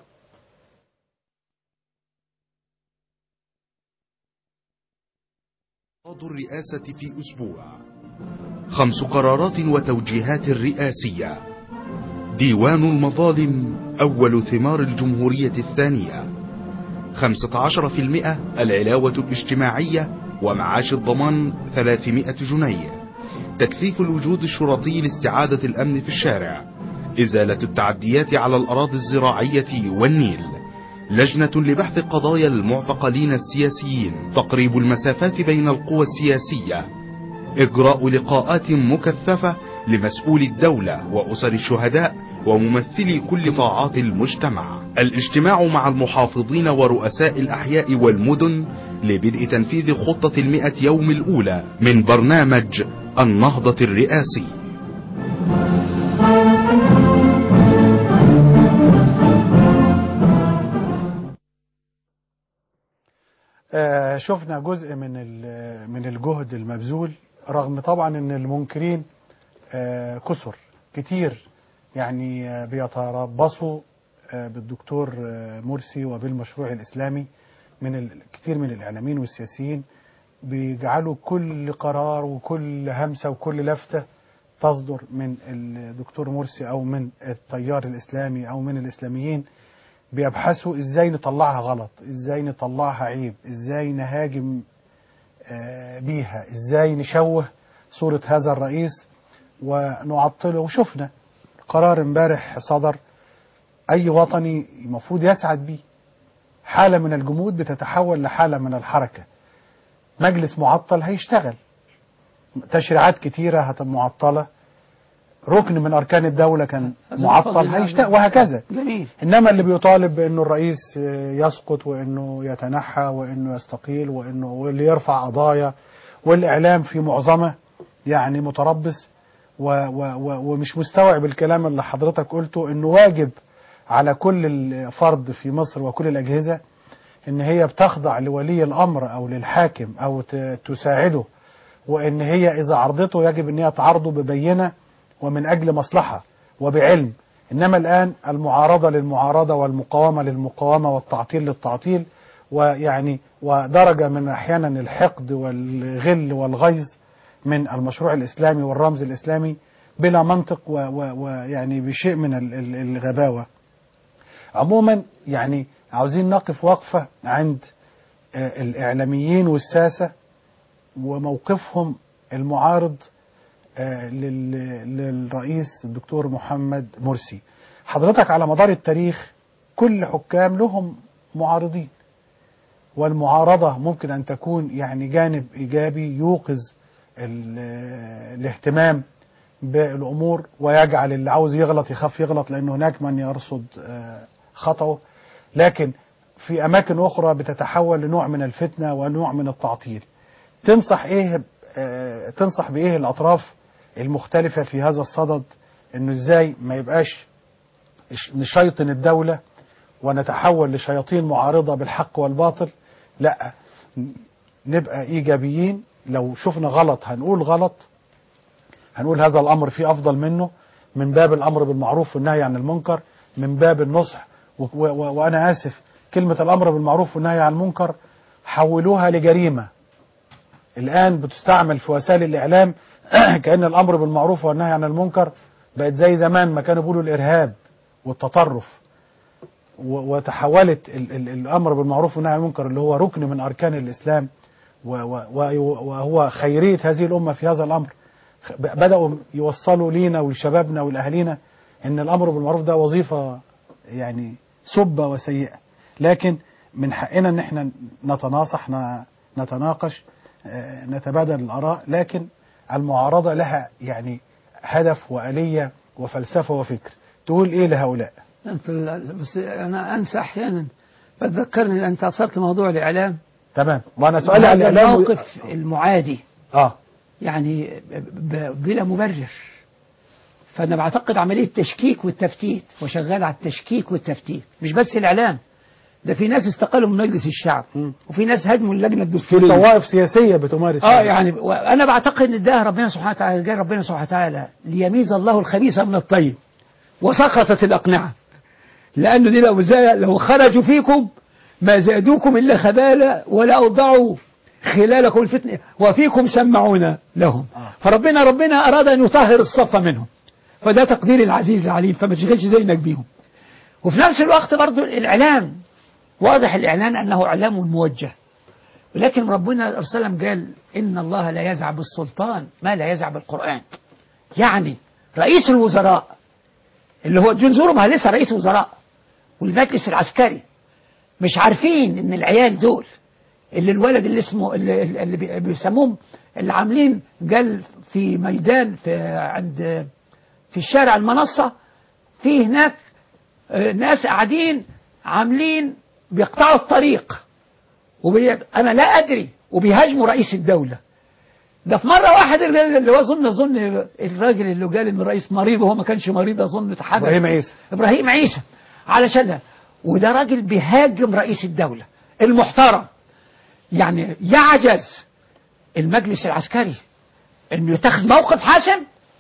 Speaker 4: اقتصاد الرئاسة في أسبوع خمس قرارات وتوجيهات رئاسية ديوان المظالم أول ثمار الجمهورية الثانية خمسة عشر في المئة العلاوة الاجتماعية ومعاش الضمان ثلاثمائة جنيه تكثيف الوجود الشرطي لاستعادة الأمن في الشارع إزالة التعديات على الأراضي الزراعية والنيل لجنة لبحث قضايا المعتقلين السياسيين تقريب المسافات بين القوى السياسية إجراء لقاءات مكثفة لمسؤولي الدولة وأسر الشهداء وممثلي كل طاعات المجتمع الاجتماع مع المحافظين ورؤساء الأحياء والمدن لبدء تنفيذ خطة المئة يوم الأولى من برنامج النهضة الرئاسي
Speaker 2: آه، شفنا جزء من ال- من الجهد المبذول رغم طبعا ان المنكرين آه، كثر كتير يعني آه، بيتربصوا آه، بالدكتور آه، مرسي وبالمشروع الاسلامي من ال- كتير من الاعلاميين والسياسيين بيجعلوا كل قرار وكل همسه وكل لفته تصدر من الدكتور مرسي او من التيار الاسلامي او من الاسلاميين بيبحثوا ازاي نطلعها غلط ازاي نطلعها عيب ازاي نهاجم آه، بيها ازاي نشوه صورة هذا الرئيس ونعطله وشفنا قرار امبارح صدر اي وطني المفروض يسعد بيه حالة من الجمود بتتحول لحالة من الحركة مجلس معطل هيشتغل تشريعات كتيرة هتبقى معطلة ركن من أركان الدولة كان
Speaker 3: هذا
Speaker 2: معطل
Speaker 3: بفضل الله.
Speaker 2: هيشتغل وهكذا
Speaker 3: جميل
Speaker 2: إنما اللي بيطالب بأنه الرئيس آه، يسقط وأنه يتنحى وأنه يستقيل وأنه واللي يرفع قضايا والإعلام في معظمه يعني متربص و و و ومش مستوعب الكلام اللي حضرتك قلته أنه واجب على كل الفرد في مصر وكل الأجهزة ان هي بتخضع لولي الامر او للحاكم او ت- تساعده وان هي اذا عرضته يجب ان هي تعرضه ببينه ومن اجل مصلحه وبعلم انما الان المعارضه للمعارضه والمقاومه للمقاومه والتعطيل للتعطيل ويعني ودرجه من احيانا الحقد والغل والغيظ من المشروع الاسلامي والرمز الاسلامي بلا منطق و- و- ويعني بشيء من ال- ال- الغباوه عموما يعني عاوزين نقف وقفة عند آه، الإعلاميين والساسة وموقفهم المعارض آه، لل- للرئيس الدكتور محمد مرسي حضرتك على مدار التاريخ كل حكام لهم معارضين والمعارضة ممكن أن تكون يعني جانب إيجابي يوقظ ال- آه، الاهتمام بالأمور ويجعل اللي عاوز يغلط يخاف يغلط لأن هناك من يرصد آه، خطأه لكن في أماكن أخرى بتتحول لنوع من الفتنة ونوع من التعطيل تنصح إيه آه، تنصح بإيه الأطراف المختلفة في هذا الصدد إنه إزاي ما يبقاش إش- نشيطن الدولة ونتحول لشياطين معارضة بالحق والباطل لا ن- نبقى إيجابيين لو شفنا غلط هنقول غلط هنقول هذا الأمر فيه أفضل منه من باب الأمر بالمعروف والنهي عن المنكر من باب النصح و و و وأنا آسف كلمة الأمر بالمعروف والنهي عن المنكر حولوها لجريمة الآن بتستعمل في وسائل الإعلام كأن الأمر بالمعروف والنهي عن المنكر بقت زي زمان ما كانوا بيقولوا الإرهاب والتطرف و- وتحولت ال ال الأمر بالمعروف والنهي عن المنكر اللي هو ركن من أركان الإسلام و- و- و- وهو خيرية هذه الأمة في هذا الأمر خ- ب- بدأوا يوصلوا لينا ولشبابنا ولأهالينا أن الأمر بالمعروف ده وظيفة يعني سبة وسيئة لكن من حقنا أن احنا نتناصح ن- نتناقش آه، نتبادل الآراء لكن المعارضة لها يعني هدف وآلية وفلسفة وفكر تقول إيه لهؤلاء
Speaker 3: أنت ال- بس أنا أنسى أحيانا بتذكرني أنت أصرت موضوع الإعلام
Speaker 2: تمام وأنا سؤالي على
Speaker 3: هذا
Speaker 2: الإعلام و-
Speaker 3: الموقف المعادي
Speaker 2: آه
Speaker 3: يعني ب- بلا مبرر فأنا بعتقد عملية تشكيك والتفتيت وشغال على التشكيك والتفتيت مش بس الإعلام ده في ناس استقالوا من مجلس الشعب
Speaker 2: مم.
Speaker 3: وفي ناس هدموا اللجنة
Speaker 2: في
Speaker 3: الدستورية
Speaker 2: طوائف سياسية بتمارس
Speaker 3: اه
Speaker 2: هذا.
Speaker 3: يعني وانا بعتقد ان ده ربنا سبحانه وتعالى جاء ربنا سبحانه وتعالى ليميز الله الخبيث من الطيب وسقطت الاقنعه لانه دي لو زا- لو خرجوا فيكم ما زادوكم الا خبالا ولا اوضعوا خلالكم الفتنه وفيكم سمعون لهم
Speaker 2: آه.
Speaker 3: فربنا ربنا اراد ان يطهر الصف منهم فده تقدير العزيز العليم فما تشغلش زينك بيهم وفي نفس الوقت برضو الاعلام واضح الاعلان انه اعلام موجه ولكن ربنا ارسلهم قال ان الله لا يزع بالسلطان ما لا يزع بالقران يعني رئيس الوزراء اللي هو جنزور ما لسه رئيس وزراء والمجلس العسكري مش عارفين ان العيال دول اللي الولد اللي اسمه اللي, اللي بي- بيسموهم اللي عاملين قال في ميدان في عند في الشارع المنصة في هناك آه، ناس قاعدين عاملين بيقطعوا الطريق وبي... انا لا ادري وبيهاجموا رئيس الدوله ده في مره واحد اللي اللي هو اظن اظن الراجل اللي قال ان الرئيس مريض وهو ما كانش مريض اظن اتحبس
Speaker 2: إبراهيم عيسى.
Speaker 3: ابراهيم عيسى علشان ده وده راجل بيهاجم رئيس الدوله المحترم يعني يعجز المجلس العسكري انه يتخذ موقف حاسم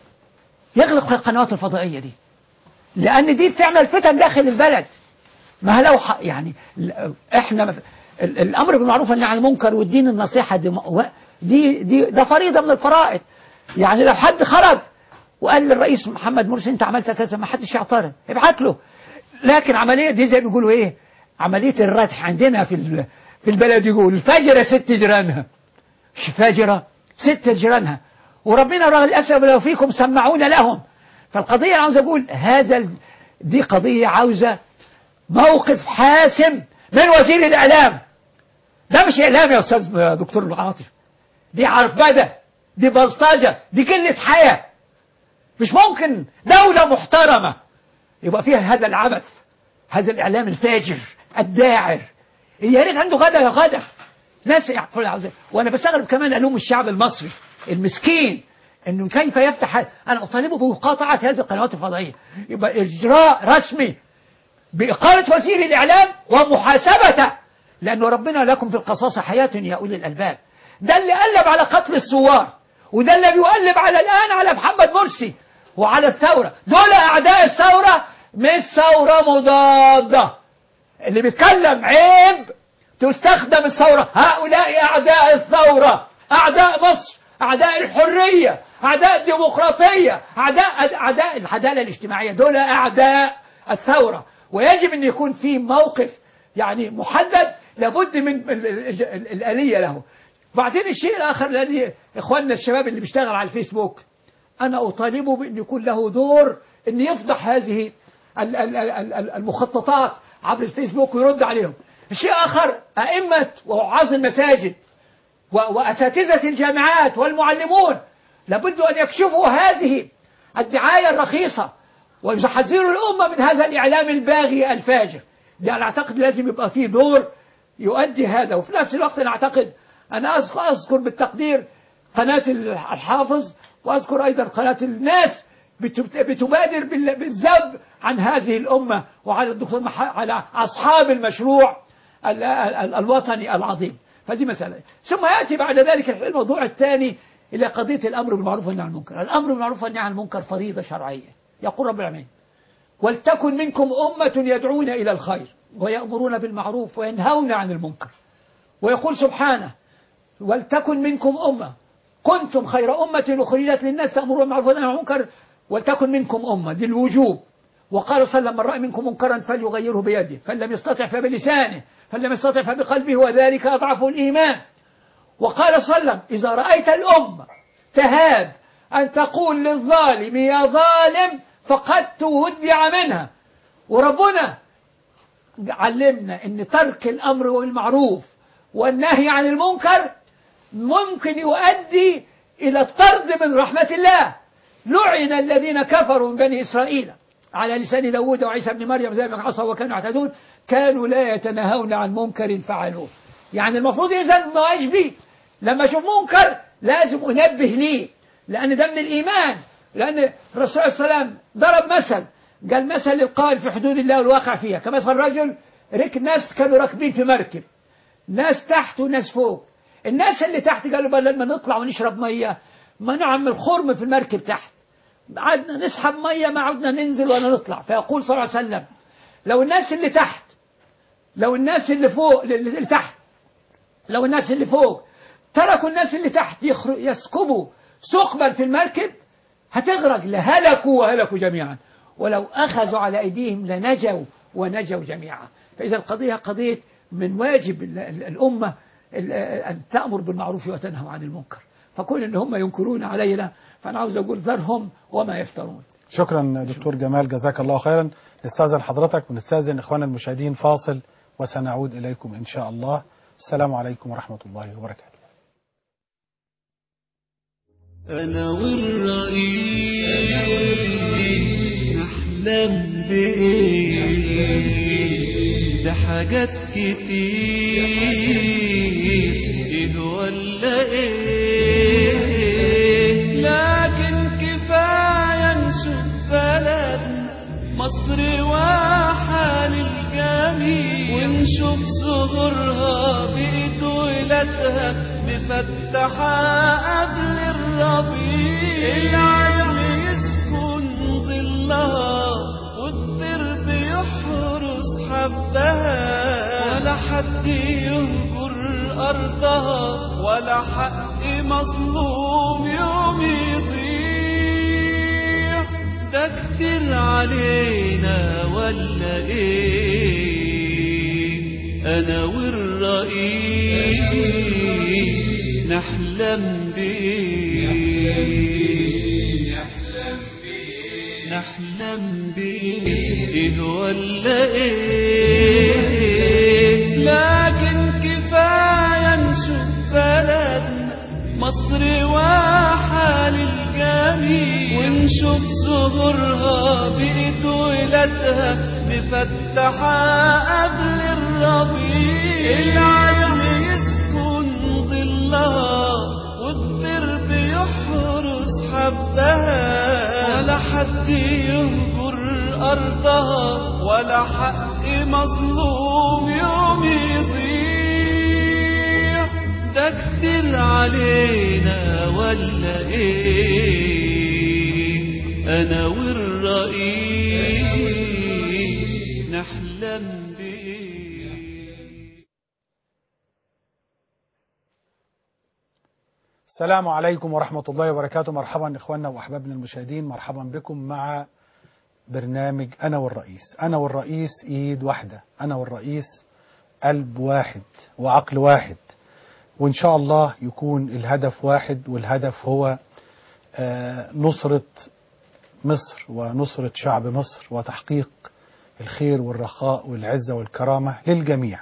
Speaker 3: يغلق القنوات الفضائيه دي لان دي بتعمل فتن داخل البلد ما لو ح... يعني ال- احنا مف- ال- الامر بالمعروف والنهي عن المنكر والدين النصيحه دي, م- و- دي دي ده فريضه من الفرائض يعني لو حد خرج وقال للرئيس محمد مرسي انت عملت كذا ما حدش يعترض ابعت له لكن عمليه دي زي ما بيقولوا ايه عمليه الردح عندنا في ال- في البلد يقول الفجره ست جيرانها مش فاجره ست جيرانها وربنا رغم الاسف لو فيكم سمعون لهم فالقضيه انا عاوز اقول هذا ال- دي قضيه عاوزه موقف حاسم من وزير الإعلام ده مش إعلام يا أستاذ دكتور العاطف دي عربدة دي بلطجة دي قلة حياة مش ممكن دولة محترمة يبقى فيها هذا العبث هذا الإعلام الفاجر الداعر يا ريت عنده غدا يا غدا ناس يعرفوا عاوزين وانا بستغرب كمان الوم الشعب المصري المسكين انه كيف يفتح هذا. انا اطالبه بمقاطعه هذه القنوات الفضائيه يبقى اجراء رسمي باقاله وزير الاعلام ومحاسبته لانه ربنا لكم في القصاص حياه يا اولي الالباب ده اللي قلب على قتل الثوار وده اللي بيقلب على الان على محمد مرسي وعلى الثوره دول اعداء الثوره مش ثوره مضاده اللي بيتكلم عيب تستخدم الثورة هؤلاء أعداء الثورة أعداء مصر أعداء الحرية أعداء الديمقراطية أعداء أعداء العدالة الاجتماعية دول أعداء الثورة ويجب أن يكون في موقف يعني محدد لابد من ال- ال- ال- الآلية له بعدين الشيء الآخر الذي إخواننا الشباب اللي بيشتغل على الفيسبوك أنا أطالبه بأن يكون له دور أن يفضح هذه ال- ال- ال- ال- المخططات عبر الفيسبوك ويرد عليهم شيء آخر أئمة ووعاظ المساجد و- وأساتذة الجامعات والمعلمون لابد أن يكشفوا هذه الدعاية الرخيصة ويحذروا الأمة من هذا الإعلام الباغي الفاجر ده أنا أعتقد لازم يبقى فيه دور يؤدي هذا وفي نفس الوقت أنا أعتقد أنا أذكر, أذكر بالتقدير قناة الحافظ وأذكر أيضا قناة الناس بت- بتبادر بال- بالذب عن هذه الأمة وعلى الدكتور مح... على أصحاب المشروع ال- ال- ال- الوطني العظيم فدي مسألة ثم يأتي بعد ذلك الموضوع الثاني إلى قضية الأمر بالمعروف والنهي عن المنكر الأمر بالمعروف والنهي عن المنكر فريضة شرعية يقول رب العالمين ولتكن منكم أمة يدعون إلى الخير ويأمرون بالمعروف وينهون عن المنكر ويقول سبحانه ولتكن منكم أمة كنتم خير أمة أخرجت للناس تأمرون بالمعروف وتنهون عن المنكر ولتكن منكم أمة دي الوجوب وقال صلى الله عليه وسلم من رأى منكم منكرا فليغيره بيده فإن لم يستطع فبلسانه فإن لم يستطع فبقلبه وذلك أضعف الإيمان وقال صلى الله عليه وسلم إذا رأيت الأمة تهاب أن تقول للظالم يا ظالم فقد تودع منها وربنا علمنا أن ترك الأمر بالمعروف والنهي عن المنكر ممكن يؤدي إلى الطرد من رحمة الله لعن الذين كفروا من بني إسرائيل على لسان داود وعيسى بن مريم زي ما عصوا وكانوا يعتدون كانوا لا يتناهون عن منكر فعلوه يعني المفروض إذا ما ايش بيه لما أشوف منكر لازم أنبه ليه لأن ده من الإيمان لأن الرسول عليه السلام ضرب مثل قال مثل القائل في حدود الله والواقع فيها كمثل رجل رك ناس كانوا راكبين في مركب ناس تحت وناس فوق الناس اللي تحت قالوا بقى لما نطلع ونشرب ميه ما نعمل خرم في المركب تحت قعدنا نسحب ميه ما عدنا ننزل ولا نطلع فيقول صلى الله عليه وسلم لو الناس اللي تحت لو الناس اللي فوق اللي تحت لو الناس اللي فوق تركوا الناس اللي تحت يخر- يسكبوا ثقبا في المركب هتغرق لهلكوا وهلكوا جميعا ولو أخذوا على أيديهم لنجوا ونجوا جميعا فإذا القضية قضية من واجب ال- ال- الأمة ال- أن تأمر بالمعروف وتنهى عن المنكر فكون إن هم ينكرون علينا فأنا عاوز أقول ذرهم وما يفترون
Speaker 2: شكرا دكتور جمال جزاك الله خيرا نستاذن حضرتك ونستاذن اخواننا المشاهدين فاصل وسنعود اليكم ان شاء الله السلام عليكم ورحمه الله وبركاته
Speaker 1: أنا والرئيس نحلم بإيه ده حاجات كتير إيه ولا إيه لكن كفاية نشوف بلدنا مصر وحال الجميل ونشوف زهورها بإيد ولادها مفتحة قبل الربيع العين يسكن ظلها والدرب يحرس حبها ولا حد يهجر أرضها ولا حق مظلوم يوم يضيع ده كتير علينا ولا ايه انا والرئيس نحلم بيه نحلم بيه ولا ايه لكن كفايه بتشوف زهورها بإيد ولادها مفتحة قبل الربيع العدل يسكن ظلها والطير بيحرس حبها ولا حد يهجر أرضها ولا حق مظلوم يوم يضيع ده كتير علينا ولا ايه انا والرئيس نحلم بايه
Speaker 2: السلام عليكم ورحمة الله وبركاته مرحبا إخواننا وأحبابنا المشاهدين مرحبا بكم مع برنامج أنا والرئيس أنا والرئيس إيد واحدة أنا والرئيس قلب واحد وعقل واحد وإن شاء الله يكون الهدف واحد والهدف هو آه، نصرة مصر ونصرة شعب مصر وتحقيق الخير والرخاء والعزة والكرامة للجميع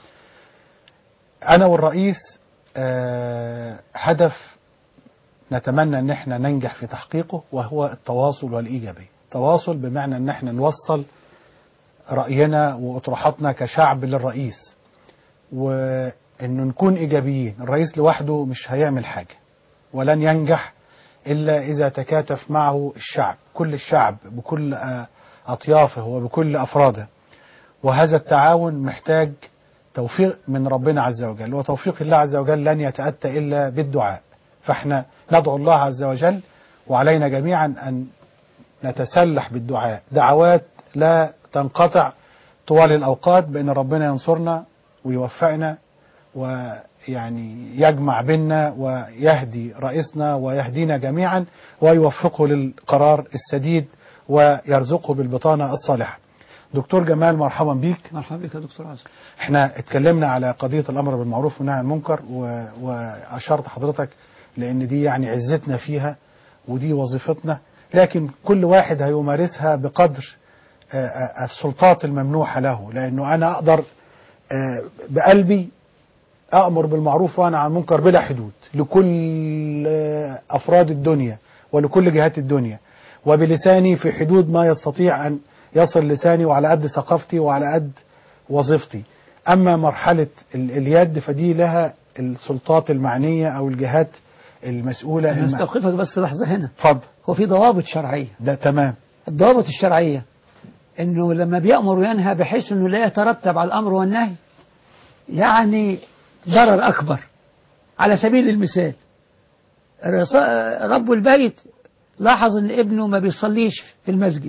Speaker 2: أنا والرئيس آه، هدف نتمنى ان احنا ننجح في تحقيقه وهو التواصل والايجابيه تواصل بمعنى ان احنا نوصل راينا واطروحاتنا كشعب للرئيس وانه نكون ايجابيين الرئيس لوحده مش هيعمل حاجه ولن ينجح الا اذا تكاتف معه الشعب كل الشعب بكل آه، اطيافه وبكل افراده وهذا التعاون محتاج توفيق من ربنا عز وجل وتوفيق الله عز وجل لن يتأتى إلا بالدعاء فاحنا ندعو الله عز وجل وعلينا جميعا أن نتسلح بالدعاء دعوات لا تنقطع طوال الأوقات بأن ربنا ينصرنا ويوفقنا ويعني يجمع بيننا ويهدي رئيسنا ويهدينا جميعا ويوفقه للقرار السديد ويرزقه بالبطانة الصالحة دكتور جمال مرحبا بيك
Speaker 3: مرحبا بك يا دكتور عاصم
Speaker 2: احنا اتكلمنا على قضية الأمر بالمعروف والنهي عن المنكر و... وأشرت حضرتك لأن دي يعني عزتنا فيها ودي وظيفتنا لكن كل واحد هيمارسها بقدر آه، آه، السلطات الممنوحة له لأنه أنا أقدر آه، بقلبي أأمر بالمعروف وأنا عن المنكر بلا حدود لكل آه، أفراد الدنيا ولكل جهات الدنيا وبلساني في حدود ما يستطيع أن يصل لساني وعلى قد ثقافتي وعلى قد وظيفتي أما مرحلة ال- اليد فدي لها السلطات المعنية أو الجهات المسؤولة
Speaker 3: أنا
Speaker 2: الم-
Speaker 3: استوقفك بس لحظة هنا
Speaker 2: اتفضل
Speaker 3: هو في ضوابط شرعية
Speaker 2: ده تمام
Speaker 3: الضوابط الشرعية انه لما بيأمر وينهى بحيث انه لا يترتب على الامر والنهي يعني ضرر اكبر على سبيل المثال الرصا- رب البيت لاحظ ان ابنه ما بيصليش في المسجد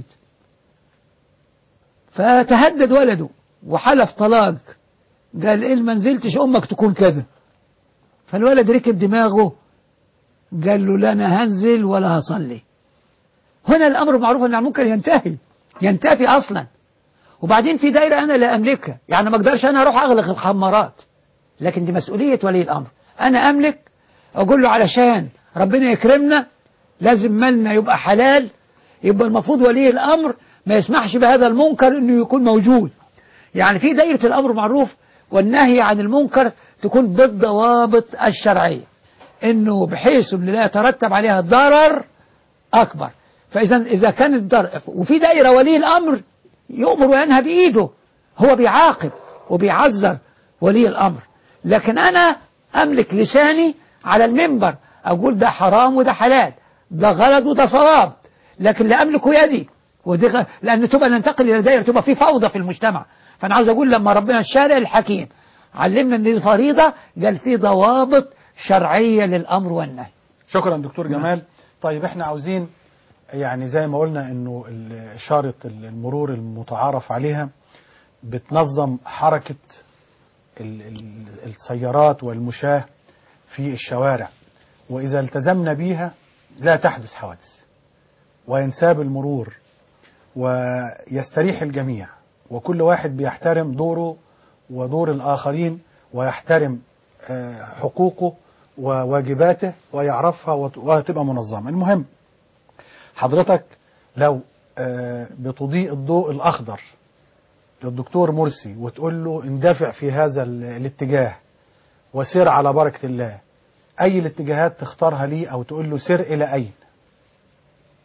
Speaker 3: فتهدد ولده وحلف طلاق قال إن ما نزلتش امك تكون كذا فالولد ركب دماغه قال له لا انا هنزل ولا هصلي هنا الامر معروف ان المنكر ينتهي ينتفي اصلا وبعدين في دايره انا لا املكها يعني ما اقدرش انا اروح اغلق الخمارات لكن دي مسؤوليه ولي الامر انا املك اقول له علشان ربنا يكرمنا لازم مالنا يبقى حلال يبقى المفروض ولي الامر ما يسمحش بهذا المنكر انه يكون موجود يعني في دايره الامر معروف والنهي عن المنكر تكون بالضوابط الشرعيه انه بحيث ان لا يترتب عليها ضرر اكبر فاذا اذا كان الضرر وفي دائره ولي الامر يؤمر وينهى بايده هو بيعاقب وبيعذر ولي الامر لكن انا املك لساني على المنبر اقول ده حرام وده حلال ده غلط وده صواب لكن لا املك يدي ودي غ... لان تبقى ننتقل الى دائره تبقى في فوضى في المجتمع فانا عاوز اقول لما ربنا الشارع الحكيم علمنا ان دي فريضه قال في ضوابط شرعيه للامر والنهي
Speaker 2: شكرا دكتور جمال طيب احنا عاوزين يعني زي ما قلنا انه ال- اشاره المرور المتعارف عليها بتنظم حركه ال- ال- السيارات والمشاة في الشوارع واذا التزمنا بيها لا تحدث حوادث وينساب المرور ويستريح الجميع وكل واحد بيحترم دوره ودور الآخرين ويحترم آه، حقوقه وواجباته ويعرفها وت- وتبقى منظمة المهم حضرتك لو آه، بتضيء الضوء الأخضر للدكتور مرسي وتقول له اندفع في هذا ال- الاتجاه وسير على بركة الله أي الاتجاهات تختارها ليه أو تقول له سر إلى أين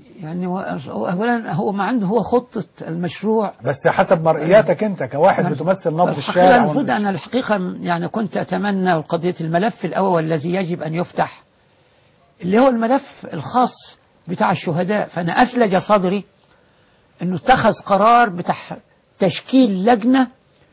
Speaker 3: يعني هو هو اولا هو ما عنده هو خطه المشروع
Speaker 2: بس حسب مرئياتك انت كواحد بتمثل نبض
Speaker 3: الحقيقة
Speaker 2: الشارع
Speaker 3: المفروض أنا الحقيقة يعني كنت أتمنى قضية الملف الأول الذي يجب أن يفتح اللي هو الملف الخاص بتاع الشهداء فأنا أثلج صدري أنه اتخذ قرار بتاع تشكيل لجنة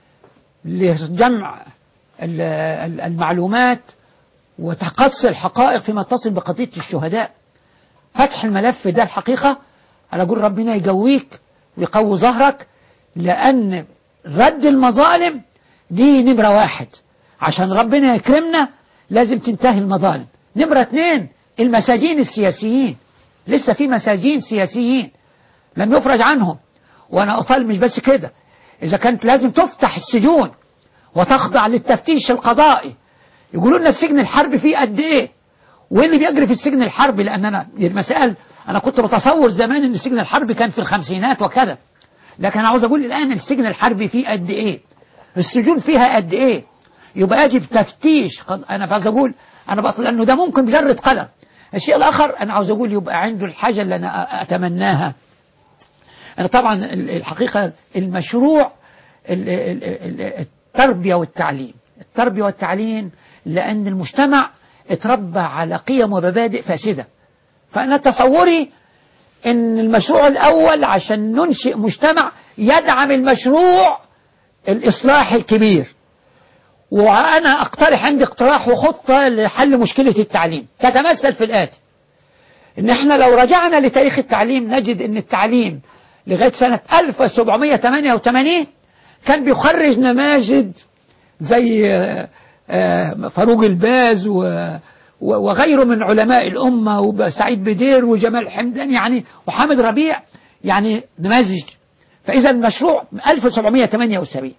Speaker 3: لجمع ال- ال- المعلومات وتقص الحقائق فيما يتصل بقضية الشهداء فتح الملف ده الحقيقة أنا أقول ربنا يقويك ويقوي ظهرك لأن رد المظالم دي نمرة واحد عشان ربنا يكرمنا لازم تنتهي المظالم نمرة اتنين المساجين السياسيين لسه في مساجين سياسيين لم يفرج عنهم وأنا أطالب مش بس كده إذا كانت لازم تفتح السجون وتخضع للتفتيش القضائي يقولوا لنا السجن الحربي فيه قد إيه وايه اللي بيجري في السجن الحربي لان انا المسائل انا كنت بتصور زمان ان السجن الحربي كان في الخمسينات وكذا لكن انا عاوز اقول الان السجن الحربي فيه قد ايه السجون فيها قد ايه يبقى يجب تفتيش قد- انا عاوز اقول انا بطل لانه ده ممكن بجرة قلم الشيء الاخر انا عاوز اقول يبقى عنده الحاجه اللي انا أ- اتمناها انا طبعا ال- الحقيقه المشروع ال- ال- ال- التربيه والتعليم التربيه والتعليم لان المجتمع اتربى على قيم ومبادئ فاسده فانا تصوري ان المشروع الاول عشان ننشئ مجتمع يدعم المشروع الاصلاحي الكبير وانا اقترح عندي اقتراح وخطه لحل مشكله التعليم تتمثل في الاتي ان احنا لو رجعنا لتاريخ التعليم نجد ان التعليم لغايه سنه 1788 كان بيخرج نماذج زي آه، آه، فاروق الباز و و- وغيره من علماء الأمة وسعيد بدير وجمال حمدان يعني وحامد ربيع يعني نماذج فإذا المشروع 1778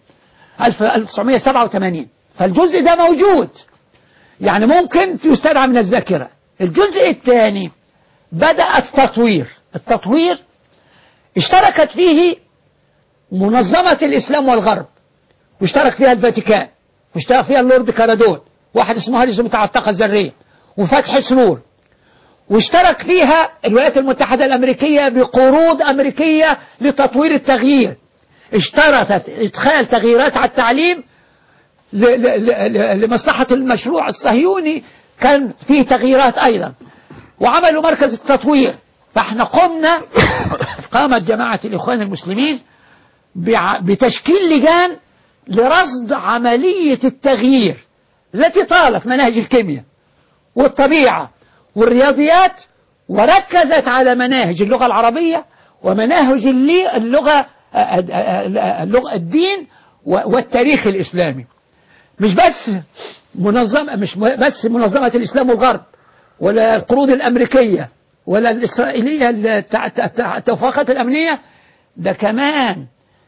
Speaker 3: 1987 فالجزء ده موجود يعني ممكن يستدعى من الذاكرة الجزء الثاني بدأ التطوير التطوير اشتركت فيه منظمة الإسلام والغرب واشترك فيها الفاتيكان واشترك فيها اللورد كارادون واحد اسمه هاريس بتاع الطاقة الذرية وفتح سرور واشترك فيها الولايات المتحدة الأمريكية بقروض أمريكية لتطوير التغيير اشترطت إدخال تغييرات على التعليم ل- ل- ل- لمصلحة المشروع الصهيوني كان فيه تغييرات أيضا وعملوا مركز التطوير فاحنا قمنا قامت جماعة الإخوان المسلمين بع- بتشكيل لجان لرصد عملية التغيير التي طالت مناهج الكيمياء والطبيعة والرياضيات وركزت على مناهج اللغة العربية ومناهج اللي- اللغة اللغة الدين و- والتاريخ الإسلامي مش بس منظمة مش م- بس منظمة الإسلام والغرب ولا القروض الأمريكية ولا الإسرائيلية التع- التع- التوافقات الأمنية ده كمان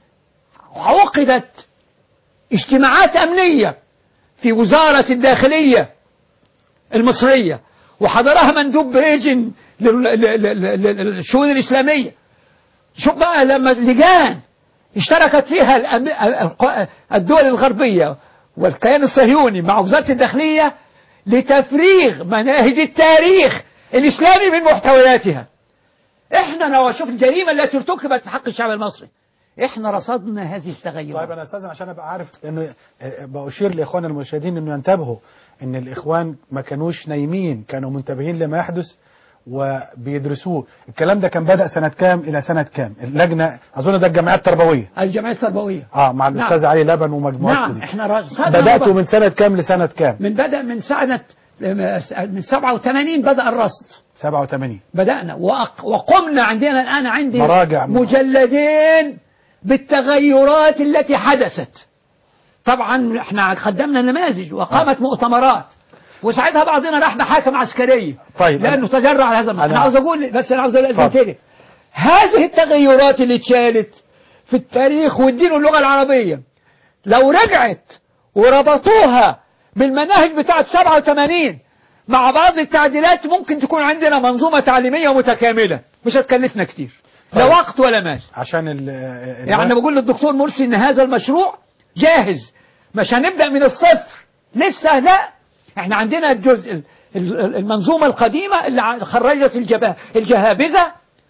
Speaker 3: عقدت اجتماعات أمنية في وزارة الداخلية المصرية وحضرها مندوب بيجن لل- لل- لل- لل- للشؤون الإسلامية شوف بقى لما لجان اشتركت فيها الأم- الق- الدول الغربية والكيان الصهيوني مع وزارة الداخلية لتفريغ مناهج التاريخ الإسلامي من محتوياتها احنا لو اشوف الجريمة التي ارتكبت في حق الشعب المصري احنا رصدنا هذه التغيرات
Speaker 2: طيب انا استاذن عشان ابقى عارف لانه آه، بشير لاخوان المشاهدين انه ينتبهوا ان الاخوان ما كانوش نايمين كانوا منتبهين لما يحدث وبيدرسوه الكلام ده كان بدأ سنة كام إلى سنة كام اللجنة أظن ده الجمعيات التربوية
Speaker 3: الجمعية التربوية
Speaker 2: اه مع الأستاذ
Speaker 3: نعم.
Speaker 2: علي لبن ومجموعته
Speaker 3: نعم
Speaker 2: دي.
Speaker 3: احنا رصدنا
Speaker 2: بدأتوا
Speaker 3: مبا-
Speaker 2: من سنة كام لسنة كام
Speaker 3: من بدأ من سنة من 87 بدأ الرصد
Speaker 2: 87
Speaker 3: بدأنا وأق- وقمنا عندنا الآن عندي
Speaker 2: مراجع.
Speaker 3: مجلدين بالتغيرات التي حدثت طبعا احنا قدمنا نماذج وقامت مؤتمرات وساعتها بعضنا راح محاكم عسكرية
Speaker 2: طيب،
Speaker 3: لأنه
Speaker 2: أنا-
Speaker 3: تجرع على هذا
Speaker 2: أنا-
Speaker 3: أنا عاوز أقول بس أنا عاوز أقول
Speaker 2: اتفضل.
Speaker 3: أثبت لك هذه التغيرات اللي اتشالت في التاريخ والدين واللغة العربية لو رجعت وربطوها بالمناهج بتاعت 87 مع بعض التعديلات ممكن تكون عندنا منظومة تعليمية متكاملة مش هتكلفنا كتير لا
Speaker 2: طيب.
Speaker 3: وقت ولا مال
Speaker 2: عشان ال ال-
Speaker 3: يعني أنا بقول للدكتور مرسي ان هذا المشروع جاهز مش هنبدأ من الصفر لسه لا احنا عندنا الجزء ال- ال- المنظومة القديمة اللي ع- خرجت الجبا- الجهابذة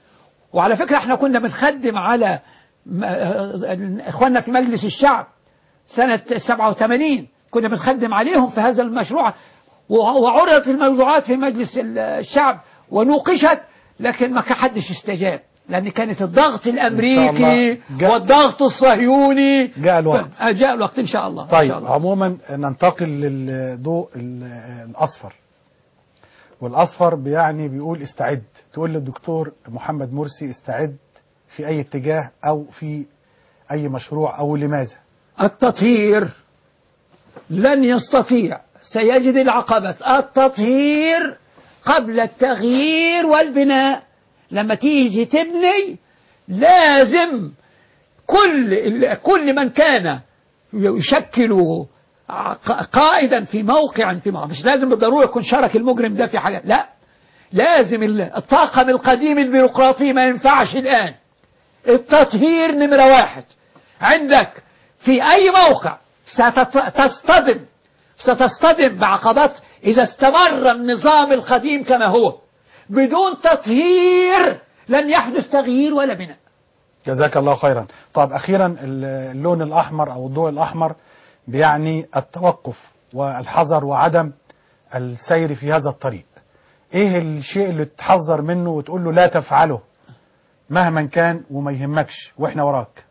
Speaker 3: وعلى فكرة احنا كنا بنخدم على م- آه، اخواننا في مجلس الشعب سنة 87 كنا بنخدم عليهم في هذا المشروع و- وعرضت الموضوعات في مجلس ال- الشعب ونوقشت لكن ما كان حدش استجاب لأن كانت الضغط الأمريكي
Speaker 2: جاء-
Speaker 3: والضغط الصهيوني
Speaker 2: جاء الوقت.
Speaker 3: ف- آه، جاء الوقت إن شاء الله إن
Speaker 2: طيب
Speaker 3: شاء الله.
Speaker 2: عموما ننتقل للضوء ال- الأصفر والأصفر بيعني بيقول استعد تقول للدكتور محمد مرسي استعد في أي اتجاه أو في أي مشروع أو لماذا
Speaker 3: التطهير لن يستطيع سيجد العقبة التطهير قبل التغيير والبناء لما تيجي تبني لازم كل ال- كل من كان يشكل ق- قائدا في موقع في موقع مش لازم بالضرورة يكون شارك المجرم ده في حاجة لا لازم ال- الطاقم القديم البيروقراطي ما ينفعش الآن التطهير نمرة واحد عندك في أي موقع ستصطدم ستصطدم بعقبات إذا استمر النظام القديم كما هو بدون تطهير لن يحدث تغيير ولا بناء
Speaker 2: جزاك الله خيرا طب أخيرا ال- اللون الأحمر أو الضوء الأحمر بيعني التوقف والحذر وعدم السير في هذا الطريق ايه الشيء اللي تحذر منه وتقول له لا تفعله مهما كان وما يهمكش واحنا وراك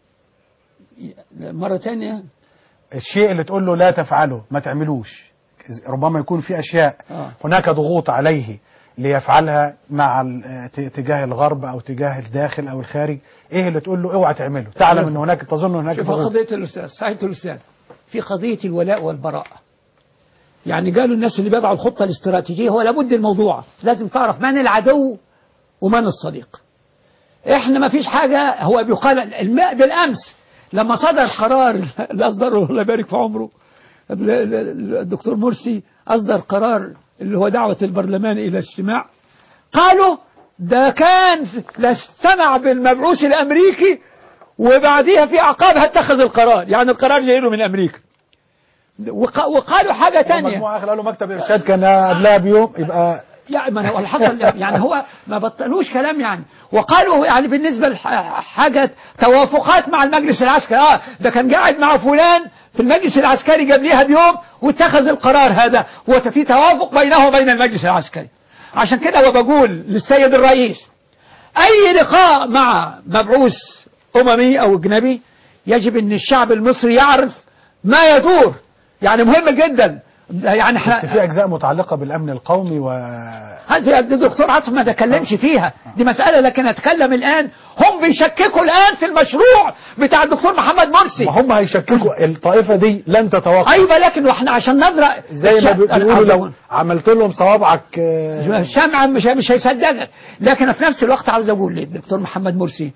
Speaker 3: مرة ثانية
Speaker 2: الشيء اللي تقول له لا تفعله ما تعملوش ربما يكون في أشياء
Speaker 3: آه.
Speaker 2: هناك ضغوط عليه ليفعلها مع ال- ت- تجاه الغرب أو تجاه الداخل أو الخارج إيه اللي تقول له اوعى تعمله تعلم أن هناك تظن هناك
Speaker 3: شوف
Speaker 2: ضغوط
Speaker 3: قضية الأستاذ صحيح الأستاذ في قضية الولاء والبراء يعني قالوا الناس اللي بيضعوا الخطة الاستراتيجية هو لابد الموضوع لازم تعرف من العدو ومن الصديق احنا ما فيش حاجة هو بيقال الماء بالأمس لما صدر قرار اللي أصدره الله يبارك في عمره ال- ال- الدكتور مرسي أصدر قرار اللي هو دعوة البرلمان إلى اجتماع قالوا ده كان لا استمع بالمبعوث الأمريكي وبعديها في عقابها اتخذ القرار يعني القرار جاي له من أمريكا وق- وقالوا حاجة تانية
Speaker 2: مجموعة آخر قالوا مكتب إرشاد كان قبلها بيوم يبقى
Speaker 3: يعني ما هو اللي حصل يعني هو ما بطلوش كلام يعني وقالوا يعني بالنسبة لحاجة توافقات مع المجلس العسكري اه ده كان قاعد مع فلان في المجلس العسكري قبلها بيوم واتخذ القرار هذا وفي توافق بينه وبين المجلس العسكري عشان كده وبقول للسيد الرئيس أي لقاء مع مبعوث أممي أو أجنبي يجب أن الشعب المصري يعرف ما يدور يعني مهم جدا يعني
Speaker 2: بس
Speaker 3: احنا
Speaker 2: في أجزاء متعلقة بالأمن القومي و
Speaker 3: هذه الدكتور عاطف ما تكلمش فيها دي مسألة لكن أتكلم الآن هم بيشككوا الآن في المشروع بتاع الدكتور محمد مرسي
Speaker 2: ما هم هيشككوا الطائفة دي لن تتوقف
Speaker 3: أيوة لكن واحنا عشان نضرب
Speaker 2: زي ما بي- بيقولوا لو عملت لهم صوابعك آه،
Speaker 3: شمعة مش مش هيصدقك لكن في نفس الوقت عاوز أقول للدكتور محمد مرسي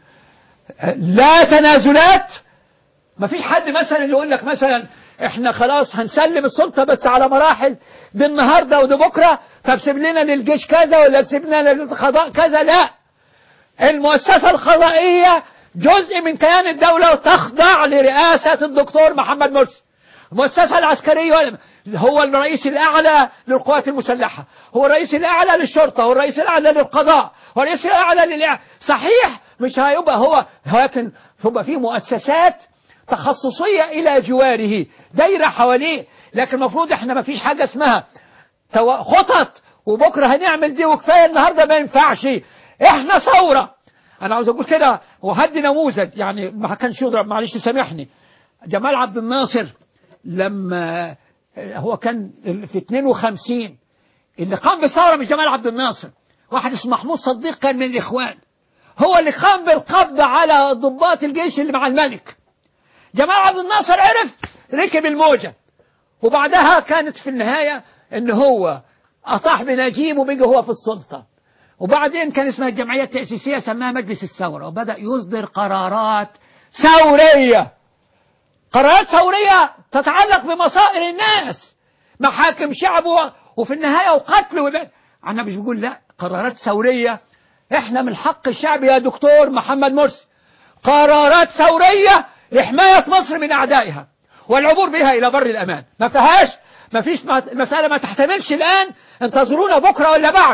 Speaker 3: لا تنازلات ما فيش حد مثلا اللي يقول لك مثلا احنا خلاص هنسلم السلطة بس على مراحل دي النهاردة ودي بكرة طب سيب لنا للجيش كذا ولا سيب لنا للقضاء كذا لا المؤسسة القضائية جزء من كيان الدولة وتخضع لرئاسة الدكتور محمد مرسي المؤسسة العسكرية هو الرئيس الأعلى للقوات المسلحة هو الرئيس الأعلى للشرطة هو الرئيس الأعلى للقضاء هو الرئيس الأعلى للإعلام صحيح مش هيبقى هو لكن هيبقى في مؤسسات تخصصية إلى جواره دايرة حواليه لكن المفروض احنا ما فيش حاجة اسمها تو- خطط وبكرة هنعمل دي وكفاية النهاردة ما ينفعش احنا ثورة انا عاوز اقول كده وهدي نموذج يعني ما كانش يضرب معلش سامحني جمال عبد الناصر لما هو كان في 52 اللي قام بالثوره مش جمال عبد الناصر واحد اسمه محمود صديق كان من الاخوان هو اللي قام بالقبض على ضباط الجيش اللي مع الملك جمال عبد الناصر عرف ركب الموجه وبعدها كانت في النهايه ان هو اطاح بنجيب وبقى هو في السلطه وبعدين كان اسمها الجمعيه التاسيسيه سماها مجلس الثوره وبدا يصدر قرارات ثوريه قرارات ثورية تتعلق بمصائر الناس محاكم شعب و- وفي النهاية وقتل وب... أنا مش بقول لا قرارات ثورية احنا من حق الشعب يا دكتور محمد مرسي قرارات ثورية لحماية مصر من أعدائها والعبور بها إلى بر الأمان ما فيهاش ما فيش ما- المسألة ما تحتملش الآن انتظرونا بكرة ولا بعده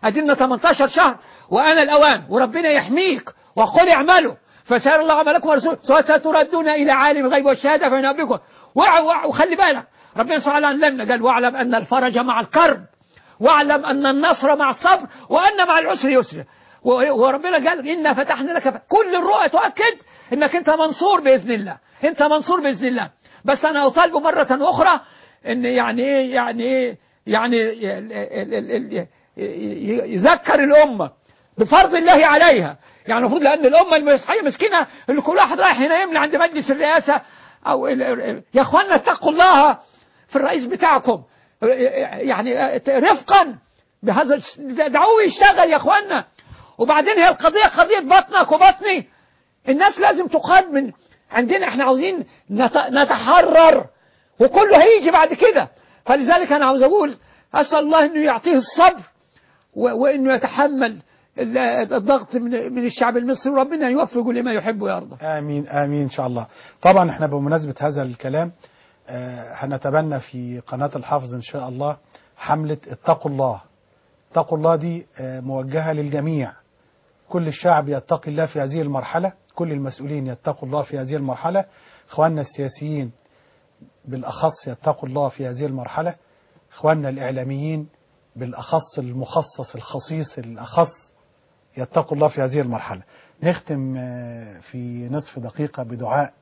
Speaker 3: أدينا 18 شهر وأنا الأوان وربنا يحميك وقل اعملوا فسيرى الله عملكم ورسوله ستردون إلى عالم الغيب والشهادة فينبئكم وع- وع- وخلي بالك ربنا سبحانه علمنا قال واعلم أن الفرج مع الكرب واعلم أن النصر مع الصبر وأن مع العسر يسر و- وربنا قال إنا فتحنا لك ف- كل الرؤى تؤكد أنك أنت منصور بإذن الله أنت منصور بإذن الله بس أنا أطالب مرة أخرى أن يعني إيه يعني إيه يعني ي- ال- ال- ال- ال- ي- يذكر الأمة بفرض الله عليها يعني المفروض لأن الأمة المسيحية مسكينة اللي كل واحد رايح هنا يملى عند مجلس الرئاسة أو ال- ال- يا أخوانا اتقوا الله في الرئيس بتاعكم يعني رفقا بهذا الش- دعوه يشتغل يا اخوانا وبعدين هي القضيه قضيه بطنك وبطني الناس لازم تقاد من عندنا احنا عاوزين نت- نتحرر وكله هيجي بعد كده فلذلك انا عاوز اقول اسال الله انه يعطيه الصبر و- وانه يتحمل ال- الضغط من من الشعب المصري وربنا يوفقه لما يحب ويرضى
Speaker 2: آمين آمين إن شاء الله طبعا احنا بمناسبة هذا الكلام آه، هنتبنى في قناة الحافظ إن شاء الله حملة اتقوا الله اتقوا الله دي آه، موجهة للجميع كل الشعب يتقي الله في هذه المرحلة كل المسؤولين يتقوا الله في هذه المرحلة اخواننا السياسيين بالأخص يتقوا الله في هذه المرحلة اخواننا الإعلاميين بالأخص المخصص الخصيص الأخص يتقوا الله في هذه المرحلة نختم آه، في نصف دقيقة بدعاء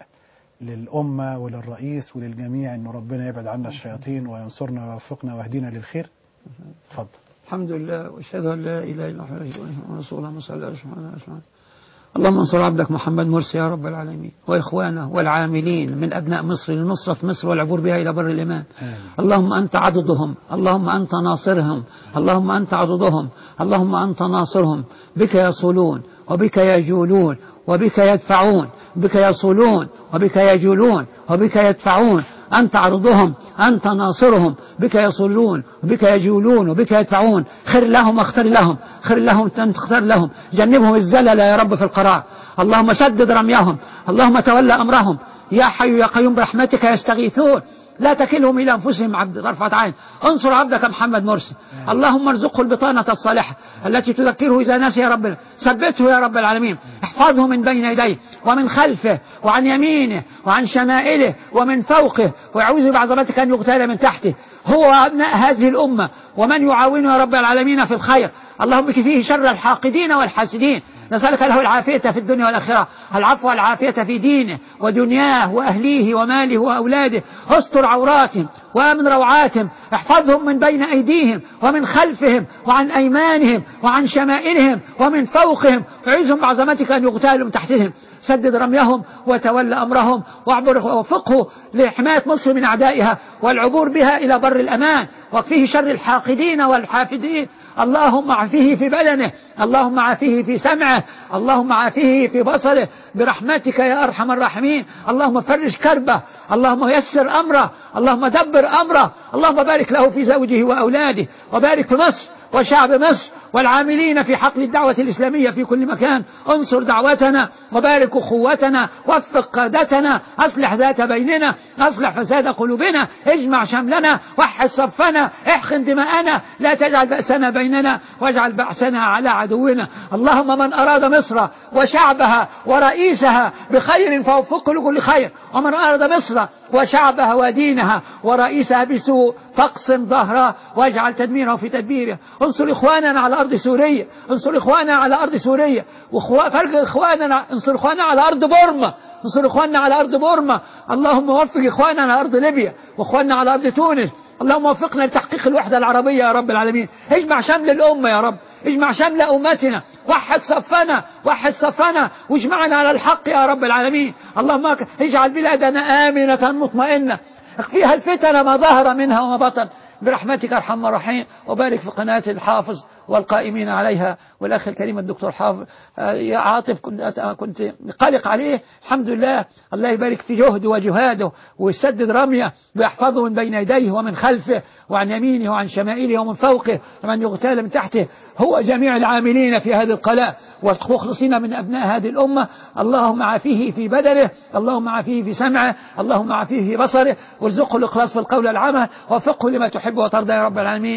Speaker 2: للأمة وللرئيس وللجميع أن ربنا يبعد عنا الشياطين وينصرنا ويوفقنا ويهدينا للخير اتفضل
Speaker 3: الحمد لله واشهد ان لا اله الا الله وحده ورسول الله صلى الله عليه وسلم اللهم انصر عبدك محمد مرسي يا رب العالمين واخوانه والعاملين من ابناء مصر لنصره مصر والعبور بها الى بر الايمان
Speaker 2: آمين.
Speaker 3: اللهم انت عضدهم اللهم انت ناصرهم اللهم انت عضدهم اللهم انت ناصرهم بك يصولون وبك يجولون وبك يدفعون بك يصولون وبك يجولون وبك يدفعون أنت عرضهم أنت ناصرهم بك يصلون وبك يجولون وبك يدفعون خير لهم واختر لهم خير لهم أنت اختار لهم جنبهم الزلل يا رب في القرار اللهم سدد رميهم اللهم تولى أمرهم يا حي يا قيوم برحمتك يستغيثون لا تكلهم إلى أنفسهم عبد طرفة عين انصر عبدك محمد مرسي اللهم ارزقه البطانة الصالحة التي تذكره إذا نسي يا رب ثبته يا رب العالمين احفظه من بين يديه ومن خلفه وعن يمينه وعن شمائله ومن فوقه ويعوذ بعظمتك أن يغتال من تحته هو أبناء هذه الأمة ومن يعاونه يا رب العالمين في الخير اللهم اكفيه شر الحاقدين والحاسدين نسألك له العافية في الدنيا والآخرة العفو والعافية في دينه ودنياه وأهليه وماله وأولاده استر عوراتهم وأمن روعاتهم احفظهم من بين أيديهم ومن خلفهم وعن أيمانهم وعن شمائلهم ومن فوقهم اعزهم بعظمتك أن يغتالوا من تحتهم سدد رميهم وتولى أمرهم واعبر ووفقه لحماية مصر من أعدائها والعبور بها إلى بر الأمان واكفيه شر الحاقدين والحافدين اللهم عافيه في بدنه اللهم عافيه في سمعه اللهم عافيه في بصره برحمتك يا أرحم الراحمين اللهم فرج كربه اللهم يسر أمره اللهم دبر أمره اللهم بارك له في زوجه وأولاده وبارك في مصر وشعب مصر والعاملين في حقل الدعوة الإسلامية في كل مكان انصر دعوتنا وبارك أخوتنا وفق قادتنا أصلح ذات بيننا أصلح فساد قلوبنا اجمع شملنا وحد صفنا احقن دماءنا لا تجعل بأسنا بيننا واجعل بأسنا على عدونا اللهم من أراد مصر وشعبها ورئيسها بخير فوفقه لكل خير ومن أراد مصر وشعبها ودينها ورئيسها بسوء فاقسم ظهره واجعل تدميره في تدبيره انصر إخواننا على أرض سوريا انصر إخواننا على أرض سوريا وفرق إخواننا انصر إخواننا على أرض بورما انصر إخواننا على أرض بورما اللهم وفق إخواننا على أرض ليبيا وإخواننا على أرض تونس اللهم وفقنا لتحقيق الوحدة العربية يا رب العالمين اجمع شمل الأمة يا رب اجمع شمل أمتنا وحد صفنا وحد صفنا واجمعنا على الحق يا رب العالمين اللهم اجعل بلادنا آمنة مطمئنة اخفيها الفتن ما ظهر منها وما بطن برحمتك ارحم الراحمين وبارك في قناة الحافظ والقائمين عليها والاخ الكريم الدكتور حافظ آه، يا عاطف كنت كنت قلق عليه الحمد لله الله يبارك في جهده وجهاده ويسدد رميه ويحفظه من بين يديه ومن خلفه وعن يمينه وعن شمائله ومن فوقه ومن يغتال من تحته هو جميع العاملين في هذه القلاء والمخلصين من أبناء هذه الأمة اللهم عافيه في بدنه اللهم عافيه في سمعه اللهم عافيه في بصره وارزقه الإخلاص في القول العمل وفقه لما تحب وترضى يا رب العالمين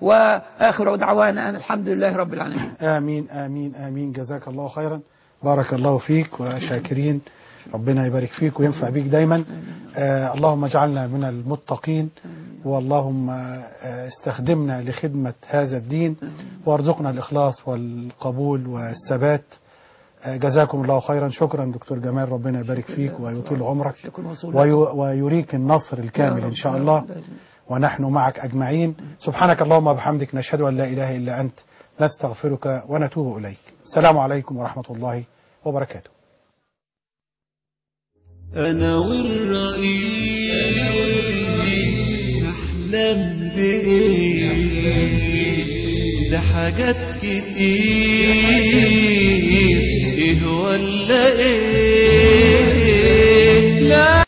Speaker 3: وآخر دعوانا أن الحمد لله رب العالمين
Speaker 2: آمين آمين آمين جزاك الله خيرا بارك الله فيك وشاكرين ربنا يبارك فيك وينفع بيك دايما آه اللهم اجعلنا من المتقين واللهم آه استخدمنا لخدمة هذا الدين وارزقنا الإخلاص والقبول والثبات آه جزاكم الله خيرا شكرا دكتور جمال ربنا يبارك فيك ويطيل عمرك
Speaker 3: شكر موصول
Speaker 2: وي ويريك النصر الكامل
Speaker 3: يا رب
Speaker 2: إن شاء
Speaker 3: يا
Speaker 2: الله
Speaker 3: رب.
Speaker 2: ونحن معك أجمعين سبحانك اللهم وبحمدك نشهد أن لا إله إلا أنت نستغفرك ونتوب إليك السلام عليكم ورحمة الله وبركاته
Speaker 1: أنا والرئيس نحلم بإيه ده حاجات كتير إيه ولا إيه